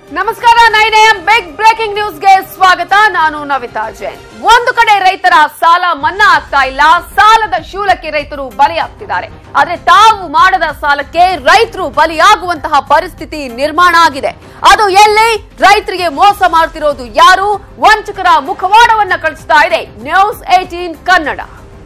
ನಮಸ್ಕಾರ nine M big breaking ನ್ಯೂಸ್ಗೆ ಸ್ವಾಗತ ನಾನು ನವಿತಾ ಜೈನ್ ಒಂದು ಕಡೆ ರೈತರ ಸಾಲ ಮನ್ನಾ ಆಗ್ತಾ ಇಲ್ಲ ಸಾಲದ ಶೂಲಕ್ಕೆ ರೈತರು ಬಲಿಯಾಗ್ತಿದ್ದಾರೆ ಆದ್ರೆ ತಾವು ಮಾಡದ ಸಾಲಕ್ಕೆ ರೈತರು ಬಲಿಯಾಗುವಂತಹ ಪರಿಸ್ಥಿತಿ ನಿರ್ಮಾಣ ಆಗಿದೆ ಅದು ಎಲ್ಲಿ ರೈತರಿಗೆ ಮೋಸ ಮಾಡ್ತಿರೋದು ಯಾರು ವಂಚಕರ ಮುಖವಾಡವನ್ನ ಕಳಿಸ್ತಾ ಇದೆ ನ್ಯೂಸ್ ಏಟೀನ್ ಕನ್ನಡ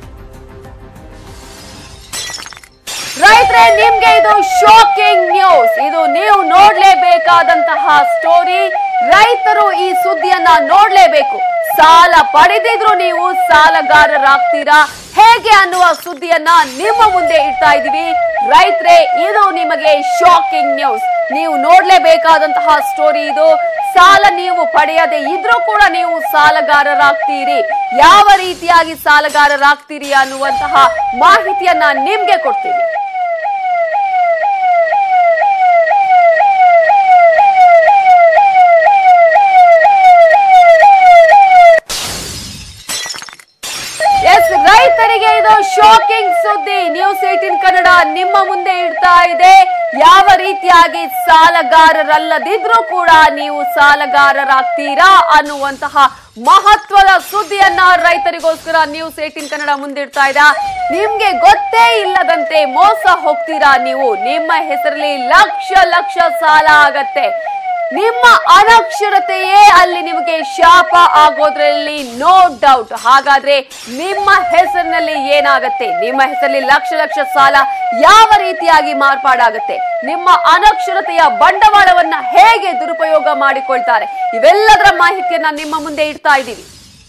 ರೈತರೇ ನಿಮ್ಗೆ ಇದು ಶಾಕಿಂಗ್ ನ್ಯೂಸ್ ಇದು ನೀವು ನೋಡ್ಲೇಬೇಕಾದಂತಹ ಸ್ಟೋರಿ ರೈತರು ಈ ಸುದ್ದಿಯನ್ನ ನೋಡ್ಲೇಬೇಕು ಸಾಲ ಪಡೆದಿದ್ರು ನೀವು ಸಾಲಗಾರರಾಗ್ತೀರಾ ಹೇಗೆ ಅನ್ನುವ ಸುದ್ದಿಯನ್ನ ನಿಮ್ಮ ಮುಂದೆ ಇಡ್ತಾ ಇದೀವಿ ರೈತರೇ ಇದು ನಿಮಗೆ ಶಾಕಿಂಗ್ ನ್ಯೂಸ್ ನೀವು ನೋಡ್ಲೇಬೇಕಾದಂತಹ ಸ್ಟೋರಿ ಇದು ಸಾಲ ನೀವು ಪಡೆಯದೆ ಇದ್ರೂ ಕೂಡ ನೀವು ಸಾಲಗಾರರಾಗ್ತೀರಿ ಯಾವ ರೀತಿಯಾಗಿ ಸಾಲಗಾರರಾಗ್ತೀರಿ ಅನ್ನುವಂತಹ ಮಾಹಿತಿಯನ್ನ ನಿಮ್ಗೆ ಕೊಡ್ತೀವಿ ಎಸ್ ರೈತರಿಗೆ ಇದು ಶಾಕಿಂಗ್ ಸುದ್ದಿ ನ್ಯೂಸ್ ಏಟಿನ್ ಕನ್ನಡ ನಿಮ್ಮ ಮುಂದೆ ಇಡ್ತಾ ಇದೆ ಯಾವ ರೀತಿಯಾಗಿ ಸಾಲಗಾರರಲ್ಲದಿದ್ರೂ ಕೂಡ ನೀವು ಸಾಲಗಾರರಾಗ್ತೀರಾ ಅನ್ನುವಂತಹ ಮಹತ್ವದ ಸುದ್ದಿಯನ್ನ ರೈತರಿಗೋಸ್ಕರ ನ್ಯೂಸ್ ಏಟಿನ್ ಕನ್ನಡ ಮುಂದಿಡ್ತಾ ಇದೆ ನಿಮ್ಗೆ ಗೊತ್ತೇ ಇಲ್ಲದಂತೆ ಮೋಸ ಹೋಗ್ತೀರಾ ನೀವು ನಿಮ್ಮ ಹೆಸರಲ್ಲಿ ಲಕ್ಷ ಲಕ್ಷ ಸಾಲ ಆಗತ್ತೆ ನಿಮ್ಮ ಅನಕ್ಷರತೆಯೇ ಅಲ್ಲಿ ನಿಮಗೆ ಶಾಪ ಆಗೋದ್ರಲ್ಲಿ ನೋ ಡೌಟ್ ಹಾಗಾದ್ರೆ ನಿಮ್ಮ ಹೆಸರಿನಲ್ಲಿ ಏನಾಗತ್ತೆ ನಿಮ್ಮ ಹೆಸರಲ್ಲಿ ಲಕ್ಷ ಲಕ್ಷ ಸಾಲ ಯಾವ ರೀತಿಯಾಗಿ ಮಾರ್ಪಾಡಾಗತ್ತೆ ನಿಮ್ಮ ಅನಕ್ಷರತೆಯ ಬಂಡವಾಳವನ್ನ ಹೇಗೆ ದುರುಪಯೋಗ ಮಾಡಿಕೊಳ್ತಾರೆ ಇವೆಲ್ಲದರ ಮಾಹಿತಿಯನ್ನ ನಿಮ್ಮ ಮುಂದೆ ಇಡ್ತಾ ಇದ್ದೀವಿ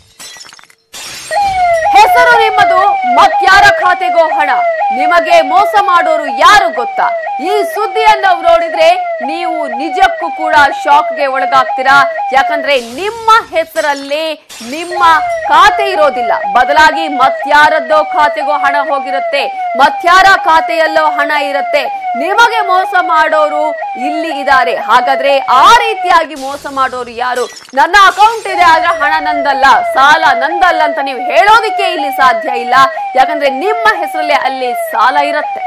ಹೆಸರು ನಿಮ್ಮದು ಮತ್ಯಾರ ಖಾತೆಗೋ ಹಣ ನಿಮಗೆ ಮೋಸ ಮಾಡೋರು ಯಾರು ಗೊತ್ತಾ ಈ ಸುದ್ದಿಯನ್ನ ನೋಡಿದ್ರೆ ನೀವು ನಿಜಕ್ಕೂ ಕೂಡ ಶಾಕ್ಗೆ ಒಳಗಾಗ್ತೀರಾ ಯಾಕಂದ್ರೆ ನಿಮ್ಮ ಹೆಸರಲ್ಲಿ ನಿಮ್ಮ ಖಾತೆ ಇರೋದಿಲ್ಲ ಬದಲಾಗಿ ಮತ್ಯಾರದ್ದೋ ಖಾತೆಗೋ ಹಣ ಹೋಗಿರುತ್ತೆ ಮತ್ಯಾರ ಖಾತೆಯಲ್ಲೋ ಹಣ ಇರುತ್ತೆ ನಿಮಗೆ ಮೋಸ ಮಾಡೋರು ಇಲ್ಲಿ ಇದ್ದಾರೆ ಹಾಗಾದ್ರೆ ಆ ರೀತಿಯಾಗಿ ಮೋಸ ಮಾಡೋರು ಯಾರು ನನ್ನ ಅಕೌಂಟ್ ಇದೆ ಆದ್ರೆ ಹಣ ನಂದಲ್ಲ ಸಾಲ ನಂದಲ್ಲ ಅಂತ ನೀವು ಹೇಳೋದಿಕ್ಕೆ ಇಲ್ಲಿ ಸಾಧ್ಯ ಇಲ್ಲ ಯಾಕಂದ್ರೆ ನಿಮ್ಮ ಹೆಸರಲ್ಲೇ ಅಲ್ಲಿ ಸಾಲ ಇರುತ್ತೆ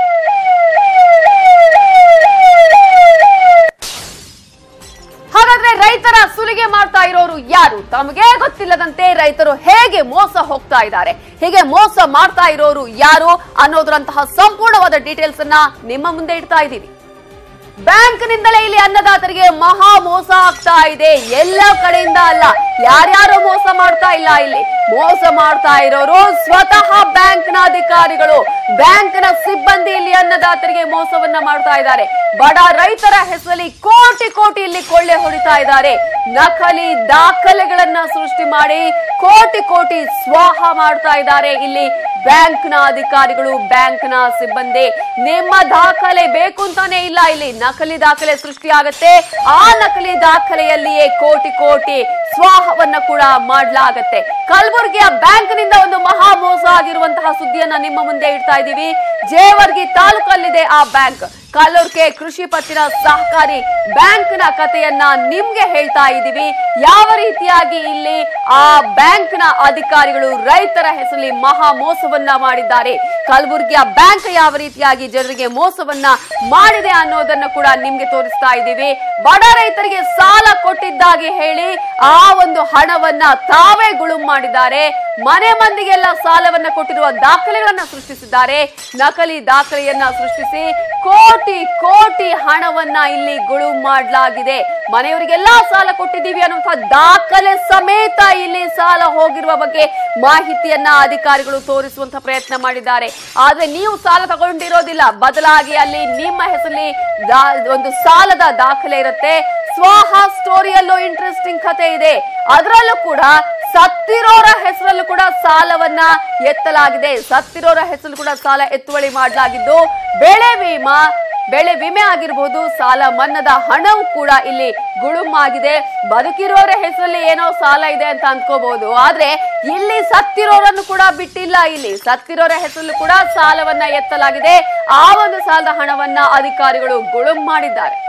ಹಾಗಾದ್ರೆ ರೈತರ ಸುಲಿಗೆ ಮಾಡ್ತಾ ಇರೋರು ಯಾರು ತಮಗೆ ಗೊತ್ತಿಲ್ಲದಂತೆ ರೈತರು ಹೇಗೆ ಮೋಸ ಹೋಗ್ತಾ ಇದ್ದಾರೆ ಹೀಗೆ ಮೋಸ ಮಾಡ್ತಾ ಇರೋರು ಯಾರು ಅನ್ನೋದ್ರಂತಹ ಸಂಪೂರ್ಣವಾದ ಡೀಟೇಲ್ಸ್ ಅನ್ನ ನಿಮ್ಮ ಮುಂದೆ ಇಡ್ತಾ ಇದ್ದೀವಿ ಬ್ಯಾಂಕ್ ನಿಂದಲೇ ಇಲ್ಲಿ ಅನ್ನದಾತರಿಗೆ ಮಹಾ ಮೋಸ ಆಗ್ತಾ ಇದೆ ಎಲ್ಲ ಕಡೆಯಿಂದ ಅಲ್ಲ ಯಾರ್ಯಾರು ಮೋಸ ಮಾಡ್ತಾ ಇಲ್ಲ ಇಲ್ಲಿ ಮೋಸ ಮಾಡ್ತಾ ಇರೋರು ಸ್ವತಃ ಬ್ಯಾಂಕ್ ನ ಅಧಿಕಾರಿಗಳು ಬ್ಯಾಂಕ್ ನ ಸಿಬ್ಬಂದಿ ಇಲ್ಲಿ ಅನ್ನದಾತರಿಗೆ ಮೋಸವನ್ನ ಮಾಡ್ತಾ ಇದ್ದಾರೆ ಬಡ ರೈತರ ಹೆಸರಲ್ಲಿ ಕೋಟಿ ಕೋಟಿ ಇಲ್ಲಿ ಕೊಳ್ಳೆ ಹೊಡಿತಾ ಇದ್ದಾರೆ ನಕಲಿ ದಾಖಲೆಗಳನ್ನ ಸೃಷ್ಟಿ ಮಾಡಿ ಕೋಟಿ ಕೋಟಿ ಸ್ವಾಹ ಮಾಡ್ತಾ ಇದ್ದಾರೆ ಇಲ್ಲಿ ಬ್ಯಾಂಕ್ ನ ಅಧಿಕಾರಿಗಳು ಬ್ಯಾಂಕ್ ನ ಸಿಬ್ಬಂದಿ ನಿಮ್ಮ ದಾಖಲೆ ಬೇಕು ಅಂತಾನೆ ಇಲ್ಲ ಇಲ್ಲಿ ನಕಲಿ ದಾಖಲೆ ಸೃಷ್ಟಿಯಾಗತ್ತೆ ಆ ನಕಲಿ ದಾಖಲೆಯಲ್ಲಿಯೇ ಕೋಟಿ ಕೋಟಿ ಸ್ವಾಹವನ್ನ ಕೂಡ ಮಾಡಲಾಗತ್ತೆ ಕಲಬುರಗಿಯ ಬ್ಯಾಂಕ್ ನಿಂದ ಒಂದು ಮಹಾ ಮೋಸ ಆಗಿರುವಂತಹ ಸುದ್ದಿಯನ್ನ ನಿಮ್ಮ ಮುಂದೆ ಇಡ್ತಾ ಇದ್ದೀವಿ ಜೇವರ್ಗಿ ತಾಲೂಕಲ್ಲಿದೆ ಆ ಬ್ಯಾಂಕ್ ಕಲ್ಲೂರ್ಕೆ ಕೃಷಿ ಪತ್ತಿನ ಸಹಕಾರಿ ಬ್ಯಾಂಕ್ ನ ಕಥೆಯನ್ನ ನಿಮ್ಗೆ ಹೇಳ್ತಾ ಇದ್ದೀವಿ ಯಾವ ರೀತಿಯಾಗಿ ಇಲ್ಲಿ ಆ ಬ್ಯಾಂಕ್ ನ ಅಧಿಕಾರಿಗಳು ರೈತರ ಹೆಸರಲ್ಲಿ ಮಹಾ ಮೋಸವನ್ನ ಮಾಡಿದ್ದಾರೆ ಕಲಬುರಗಿಯ ಬ್ಯಾಂಕ್ ಯಾವ ರೀತಿಯಾಗಿ ಜನರಿಗೆ ಮೋಸವನ್ನ ಮಾಡಿದೆ ಅನ್ನೋದನ್ನ ಕೂಡ ನಿಮ್ಗೆ ತೋರಿಸ್ತಾ ಇದ್ದೀವಿ ಬಡ ರೈತರಿಗೆ ಸಾಲ ಕೊಟ್ಟಿದ್ದಾಗಿ ಹೇಳಿ ಆ ಒಂದು ಹಣವನ್ನ ತಾವೇ ಗುಳುಂ ಮಾಡಿದ್ದಾರೆ ಮನೆ ಮಂದಿಗೆಲ್ಲ ಸಾಲವನ್ನ ಕೊಟ್ಟಿರುವ ದಾಖಲೆಗಳನ್ನ ಸೃಷ್ಟಿಸಿದ್ದಾರೆ ನಕಲಿ ದಾಖಲೆಯನ್ನ ಸೃಷ್ಟಿಸಿ ಕೋಟಿ ಕೋಟಿ ಹಣವನ್ನ ಇಲ್ಲಿ ಗುಳುಂ ಮಾಡಲಾಗಿದೆ ಮನೆಯವರಿಗೆಲ್ಲ ಸಾಲ ಕೊಟ್ಟಿದ್ದೀವಿ ಅನ್ನುವಂತಹ ದಾಖಲೆ ಸಮೇತ ಇಲ್ಲಿ ಸಾಲ ಹೋಗಿರುವ ಬಗ್ಗೆ ಮಾಹಿತಿಯನ್ನ ಅಧಿಕಾರಿಗಳು ತೋರಿಸುವಂತ ಪ್ರಯತ್ನ ಮಾಡಿದ್ದಾರೆ ಆದ್ರೆ ನೀವು ಸಾಲ ತಗೊಂಡಿರೋದಿಲ್ಲ ಬದಲಾಗಿ ಅಲ್ಲಿ ನಿಮ್ಮ ಹೆಸರಲ್ಲಿ ದಾ- ಒಂದು ಸಾಲದ ದಾಖಲೆ ಇರುತ್ತೆ ಸ್ವಾಹ ಸ್ಟೋರಿಯಲ್ಲೂ ಇಂಟ್ರೆಸ್ಟಿಂಗ್ ಕಥೆ ಇದೆ ಅದರಲ್ಲೂ ಕೂಡ ಸತ್ತಿರೋರ ಹೆಸರಲ್ಲೂ ಕೂಡ ಸಾಲವನ್ನ ಎತ್ತಲಾಗಿದೆ ಸತ್ತಿರೋರ ಹೆಸರು ಕೂಡ ಸಾಲ ಎತ್ತುವಳಿ ಮಾಡಲಾಗಿದ್ದು ಬೆಳೆ ವಿಮಾ ಬೆಳೆ ವಿಮೆ ಆಗಿರಬಹುದು ಸಾಲ ಮನ್ನದ ಹಣವು ಕೂಡ ಇಲ್ಲಿ ಗುಳುಮಾಗಿದೆ ಬದುಕಿರೋರ ಹೆಸರಲ್ಲಿ ಏನೋ ಸಾಲ ಇದೆ ಅಂತ ಅನ್ಕೋಬಹುದು ಆದ್ರೆ ಇಲ್ಲಿ ಸತ್ತಿರೋರನ್ನು ಕೂಡ ಬಿಟ್ಟಿಲ್ಲ ಇಲ್ಲಿ ಸತ್ತಿರೋರ ಹೆಸರಲ್ಲೂ ಕೂಡ ಸಾಲವನ್ನ ಎತ್ತಲಾಗಿದೆ ಆ ಒಂದು ಸಾಲದ ಹಣವನ್ನ ಅಧಿಕಾರಿಗಳು ಗುಳುಂ ಮಾಡಿದ್ದಾರೆ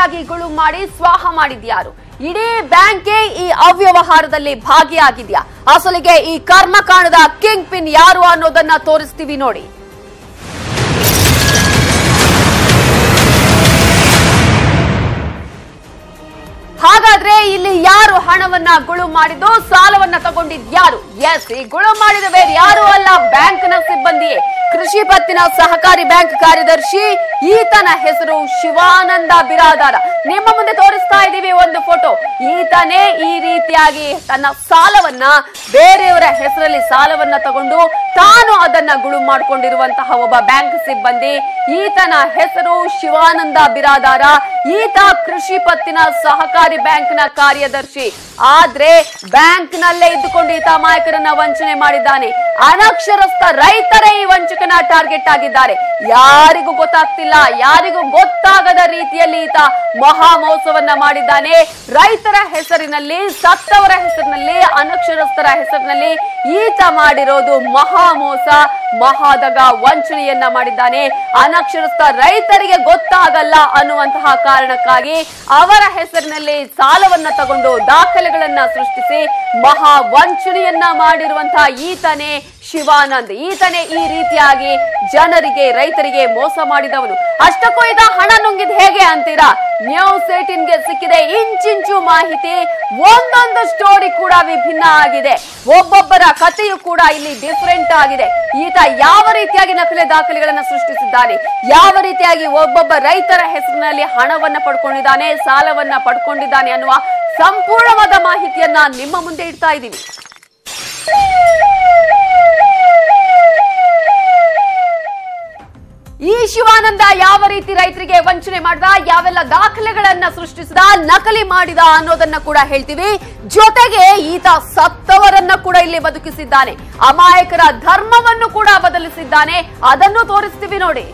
ರೀತಿಯಾಗಿ ಗುಳು ಮಾಡಿ ಸ್ವಾಹ ಮಾಡಿದ್ಯಾರು ಇಡೀ ಬ್ಯಾಂಕೇ ಈ ಅವ್ಯವಹಾರದಲ್ಲಿ ಭಾಗಿಯಾಗಿದ್ಯಾ ಅಸಲಿಗೆ ಈ ಕರ್ಮಕಾಂಡದ ಕಿಂಗ್ ಪಿನ್ ಯಾರು ಅನ್ನೋದನ್ನ ತೋರಿಸ್ತೀವಿ ನೋಡಿ ಹಾಗಾದ್ರೆ ಇಲ್ಲಿ ಯಾರು ಹಣವನ್ನ ಗುಳು ಮಾಡಿದ್ದು ಸಾಲವನ್ನ ತಗೊಂಡಿದ್ಯಾರು ಎಸ್ ಈ ಗುಳು ಮಾಡಿದ ಬೇರೆ ಯಾರು ಅಲ್ಲ ಬ್ಯಾಂಕ್ನ ಸಿಬ್ಬಂದಿಯೇ ಕೃಷಿ ಪತ್ತಿನ ಸಹಕಾರಿ ಬ್ಯಾಂಕ್ ಕಾರ್ಯದರ್ಶಿ ಈತನ ಹೆಸರು ಶಿವಾನಂದ ಬಿರಾದಾರ ನಿಮ್ಮ ಮುಂದೆ ತೋರಿಸ್ತಾ ಇದ್ದೀವಿ ಒಂದು ಫೋಟೋ ಈತನೇ ಈ ರೀತಿಯಾಗಿ ತನ್ನ ಸಾಲವನ್ನ ಬೇರೆಯವರ ಹೆಸರಲ್ಲಿ ಸಾಲವನ್ನ ತಗೊಂಡು ತಾನು ಅದನ್ನ ಗುಳು ಮಾಡಿಕೊಂಡಿರುವಂತಹ ಒಬ್ಬ ಬ್ಯಾಂಕ್ ಸಿಬ್ಬಂದಿ ಈತನ ಹೆಸರು ಶಿವಾನಂದ ಬಿರಾದಾರ ಈತ ಕೃಷಿ ಪತ್ತಿನ ಸಹಕಾರಿ ಬ್ಯಾಂಕ್ನ ಕಾರ್ಯದರ್ಶಿ ಆದ್ರೆ ಬ್ಯಾಂಕ್ ನಲ್ಲೇ ಇದ್ದುಕೊಂಡು ಈತ ಅಮಾಯಕರನ್ನ ವಂಚನೆ ಮಾಡಿದ್ದಾನೆ ಅನಕ್ಷರಸ್ಥ ರೈತರೇ ಈ ವಂಚಕನ ಟಾರ್ಗೆಟ್ ಆಗಿದ್ದಾರೆ ಯಾರಿಗೂ ಗೊತ್ತಾಗ್ತಿಲ್ಲ ಯಾರಿಗೂ ಗೊತ್ತಾಗದ ರೀತಿಯಲ್ಲಿ ಈತ ಮಹಾ ಮೋಸವನ್ನ ಮಾಡಿದ್ದಾನೆ ರೈತರ ಹೆಸರಿನಲ್ಲಿ ಸತ್ತವರ ಹೆಸರಿನಲ್ಲಿ ಅನಕ್ಷರಸ್ಥರ ಹೆಸರಿನಲ್ಲಿ ಈತ ಮಾಡಿರೋದು ಮಹಾ ಮೋಸ ಮಹಾದಗ ವಂಚನೆಯನ್ನ ಮಾಡಿದ್ದಾನೆ ಅನಕ್ಷರಸ್ಥ ರೈತರಿಗೆ ಗೊತ್ತಾಗಲ್ಲ ಅನ್ನುವಂತಹ ಕಾರಣಕ್ಕಾಗಿ ಅವರ ಹೆಸರಿನಲ್ಲಿ ಸಾಲವನ್ನ ತಗೊಂಡು ದಾಖಲೆಗಳನ್ನ ಸೃಷ್ಟಿಸಿ ಮಹಾ ವಂಚನೆಯನ್ನ ಮಾಡಿರುವಂತಹ ಈತನೇ ಶಿವಾನಂದ್ ಈತನೇ ಈ ರೀತಿಯಾಗಿ ಜನರಿಗೆ ರೈತರಿಗೆ ಮೋಸ ಮಾಡಿದವನು ಅಷ್ಟಕ್ಕೂ ಇದ ಹಣ ನುಂಗಿದ್ ಹೇಗೆ ಅಂತೀರಾ ನ್ಯೂಸ್ ಏಟಿನ್ಗೆ ಸಿಕ್ಕಿದೆ ಇಂಚಿಂಚು ಮಾಹಿತಿ ಒಂದೊಂದು ಸ್ಟೋರಿ ಕೂಡ ವಿಭಿನ್ನ ಆಗಿದೆ ಒಬ್ಬೊಬ್ಬರ ಕಥೆಯು ಕೂಡ ಇಲ್ಲಿ ಡಿಫರೆಂಟ್ ಆಗಿದೆ ಈತ ಯಾವ ರೀತಿಯಾಗಿ ನಕಲಿ ದಾಖಲೆಗಳನ್ನ ಸೃಷ್ಟಿಸಿದ್ದಾನೆ ಯಾವ ರೀತಿಯಾಗಿ ಒಬ್ಬೊಬ್ಬ ರೈತರ ಹೆಸರಿನಲ್ಲಿ ಹಣವನ್ನ ಪಡ್ಕೊಂಡಿದ್ದಾನೆ ಸಾಲವನ್ನ ಪಡ್ಕೊಂಡಿದ್ದಾನೆ ಅನ್ನುವ ಸಂಪೂರ್ಣವಾದ ಮಾಹಿತಿಯನ್ನ ನಿಮ್ಮ ಮುಂದೆ ಇಡ್ತಾ ಇದ್ದೀವಿ ಈ ಶಿವಾನಂದ ಯಾವ ರೀತಿ ರೈತರಿಗೆ ವಂಚನೆ ಮಾಡ್ದ ಯಾವೆಲ್ಲ ದಾಖಲೆಗಳನ್ನ ಸೃಷ್ಟಿಸಿದ ನಕಲಿ ಮಾಡಿದ ಅನ್ನೋದನ್ನ ಕೂಡ ಹೇಳ್ತೀವಿ ಜೊತೆಗೆ ಈತ ಸತ್ತವರನ್ನ ಕೂಡ ಇಲ್ಲಿ ಬದುಕಿಸಿದ್ದಾನೆ ಅಮಾಯಕರ ಧರ್ಮವನ್ನು ಕೂಡ ಬದಲಿಸಿದ್ದಾನೆ ಅದನ್ನು ತೋರಿಸ್ತೀವಿ ನೋಡಿ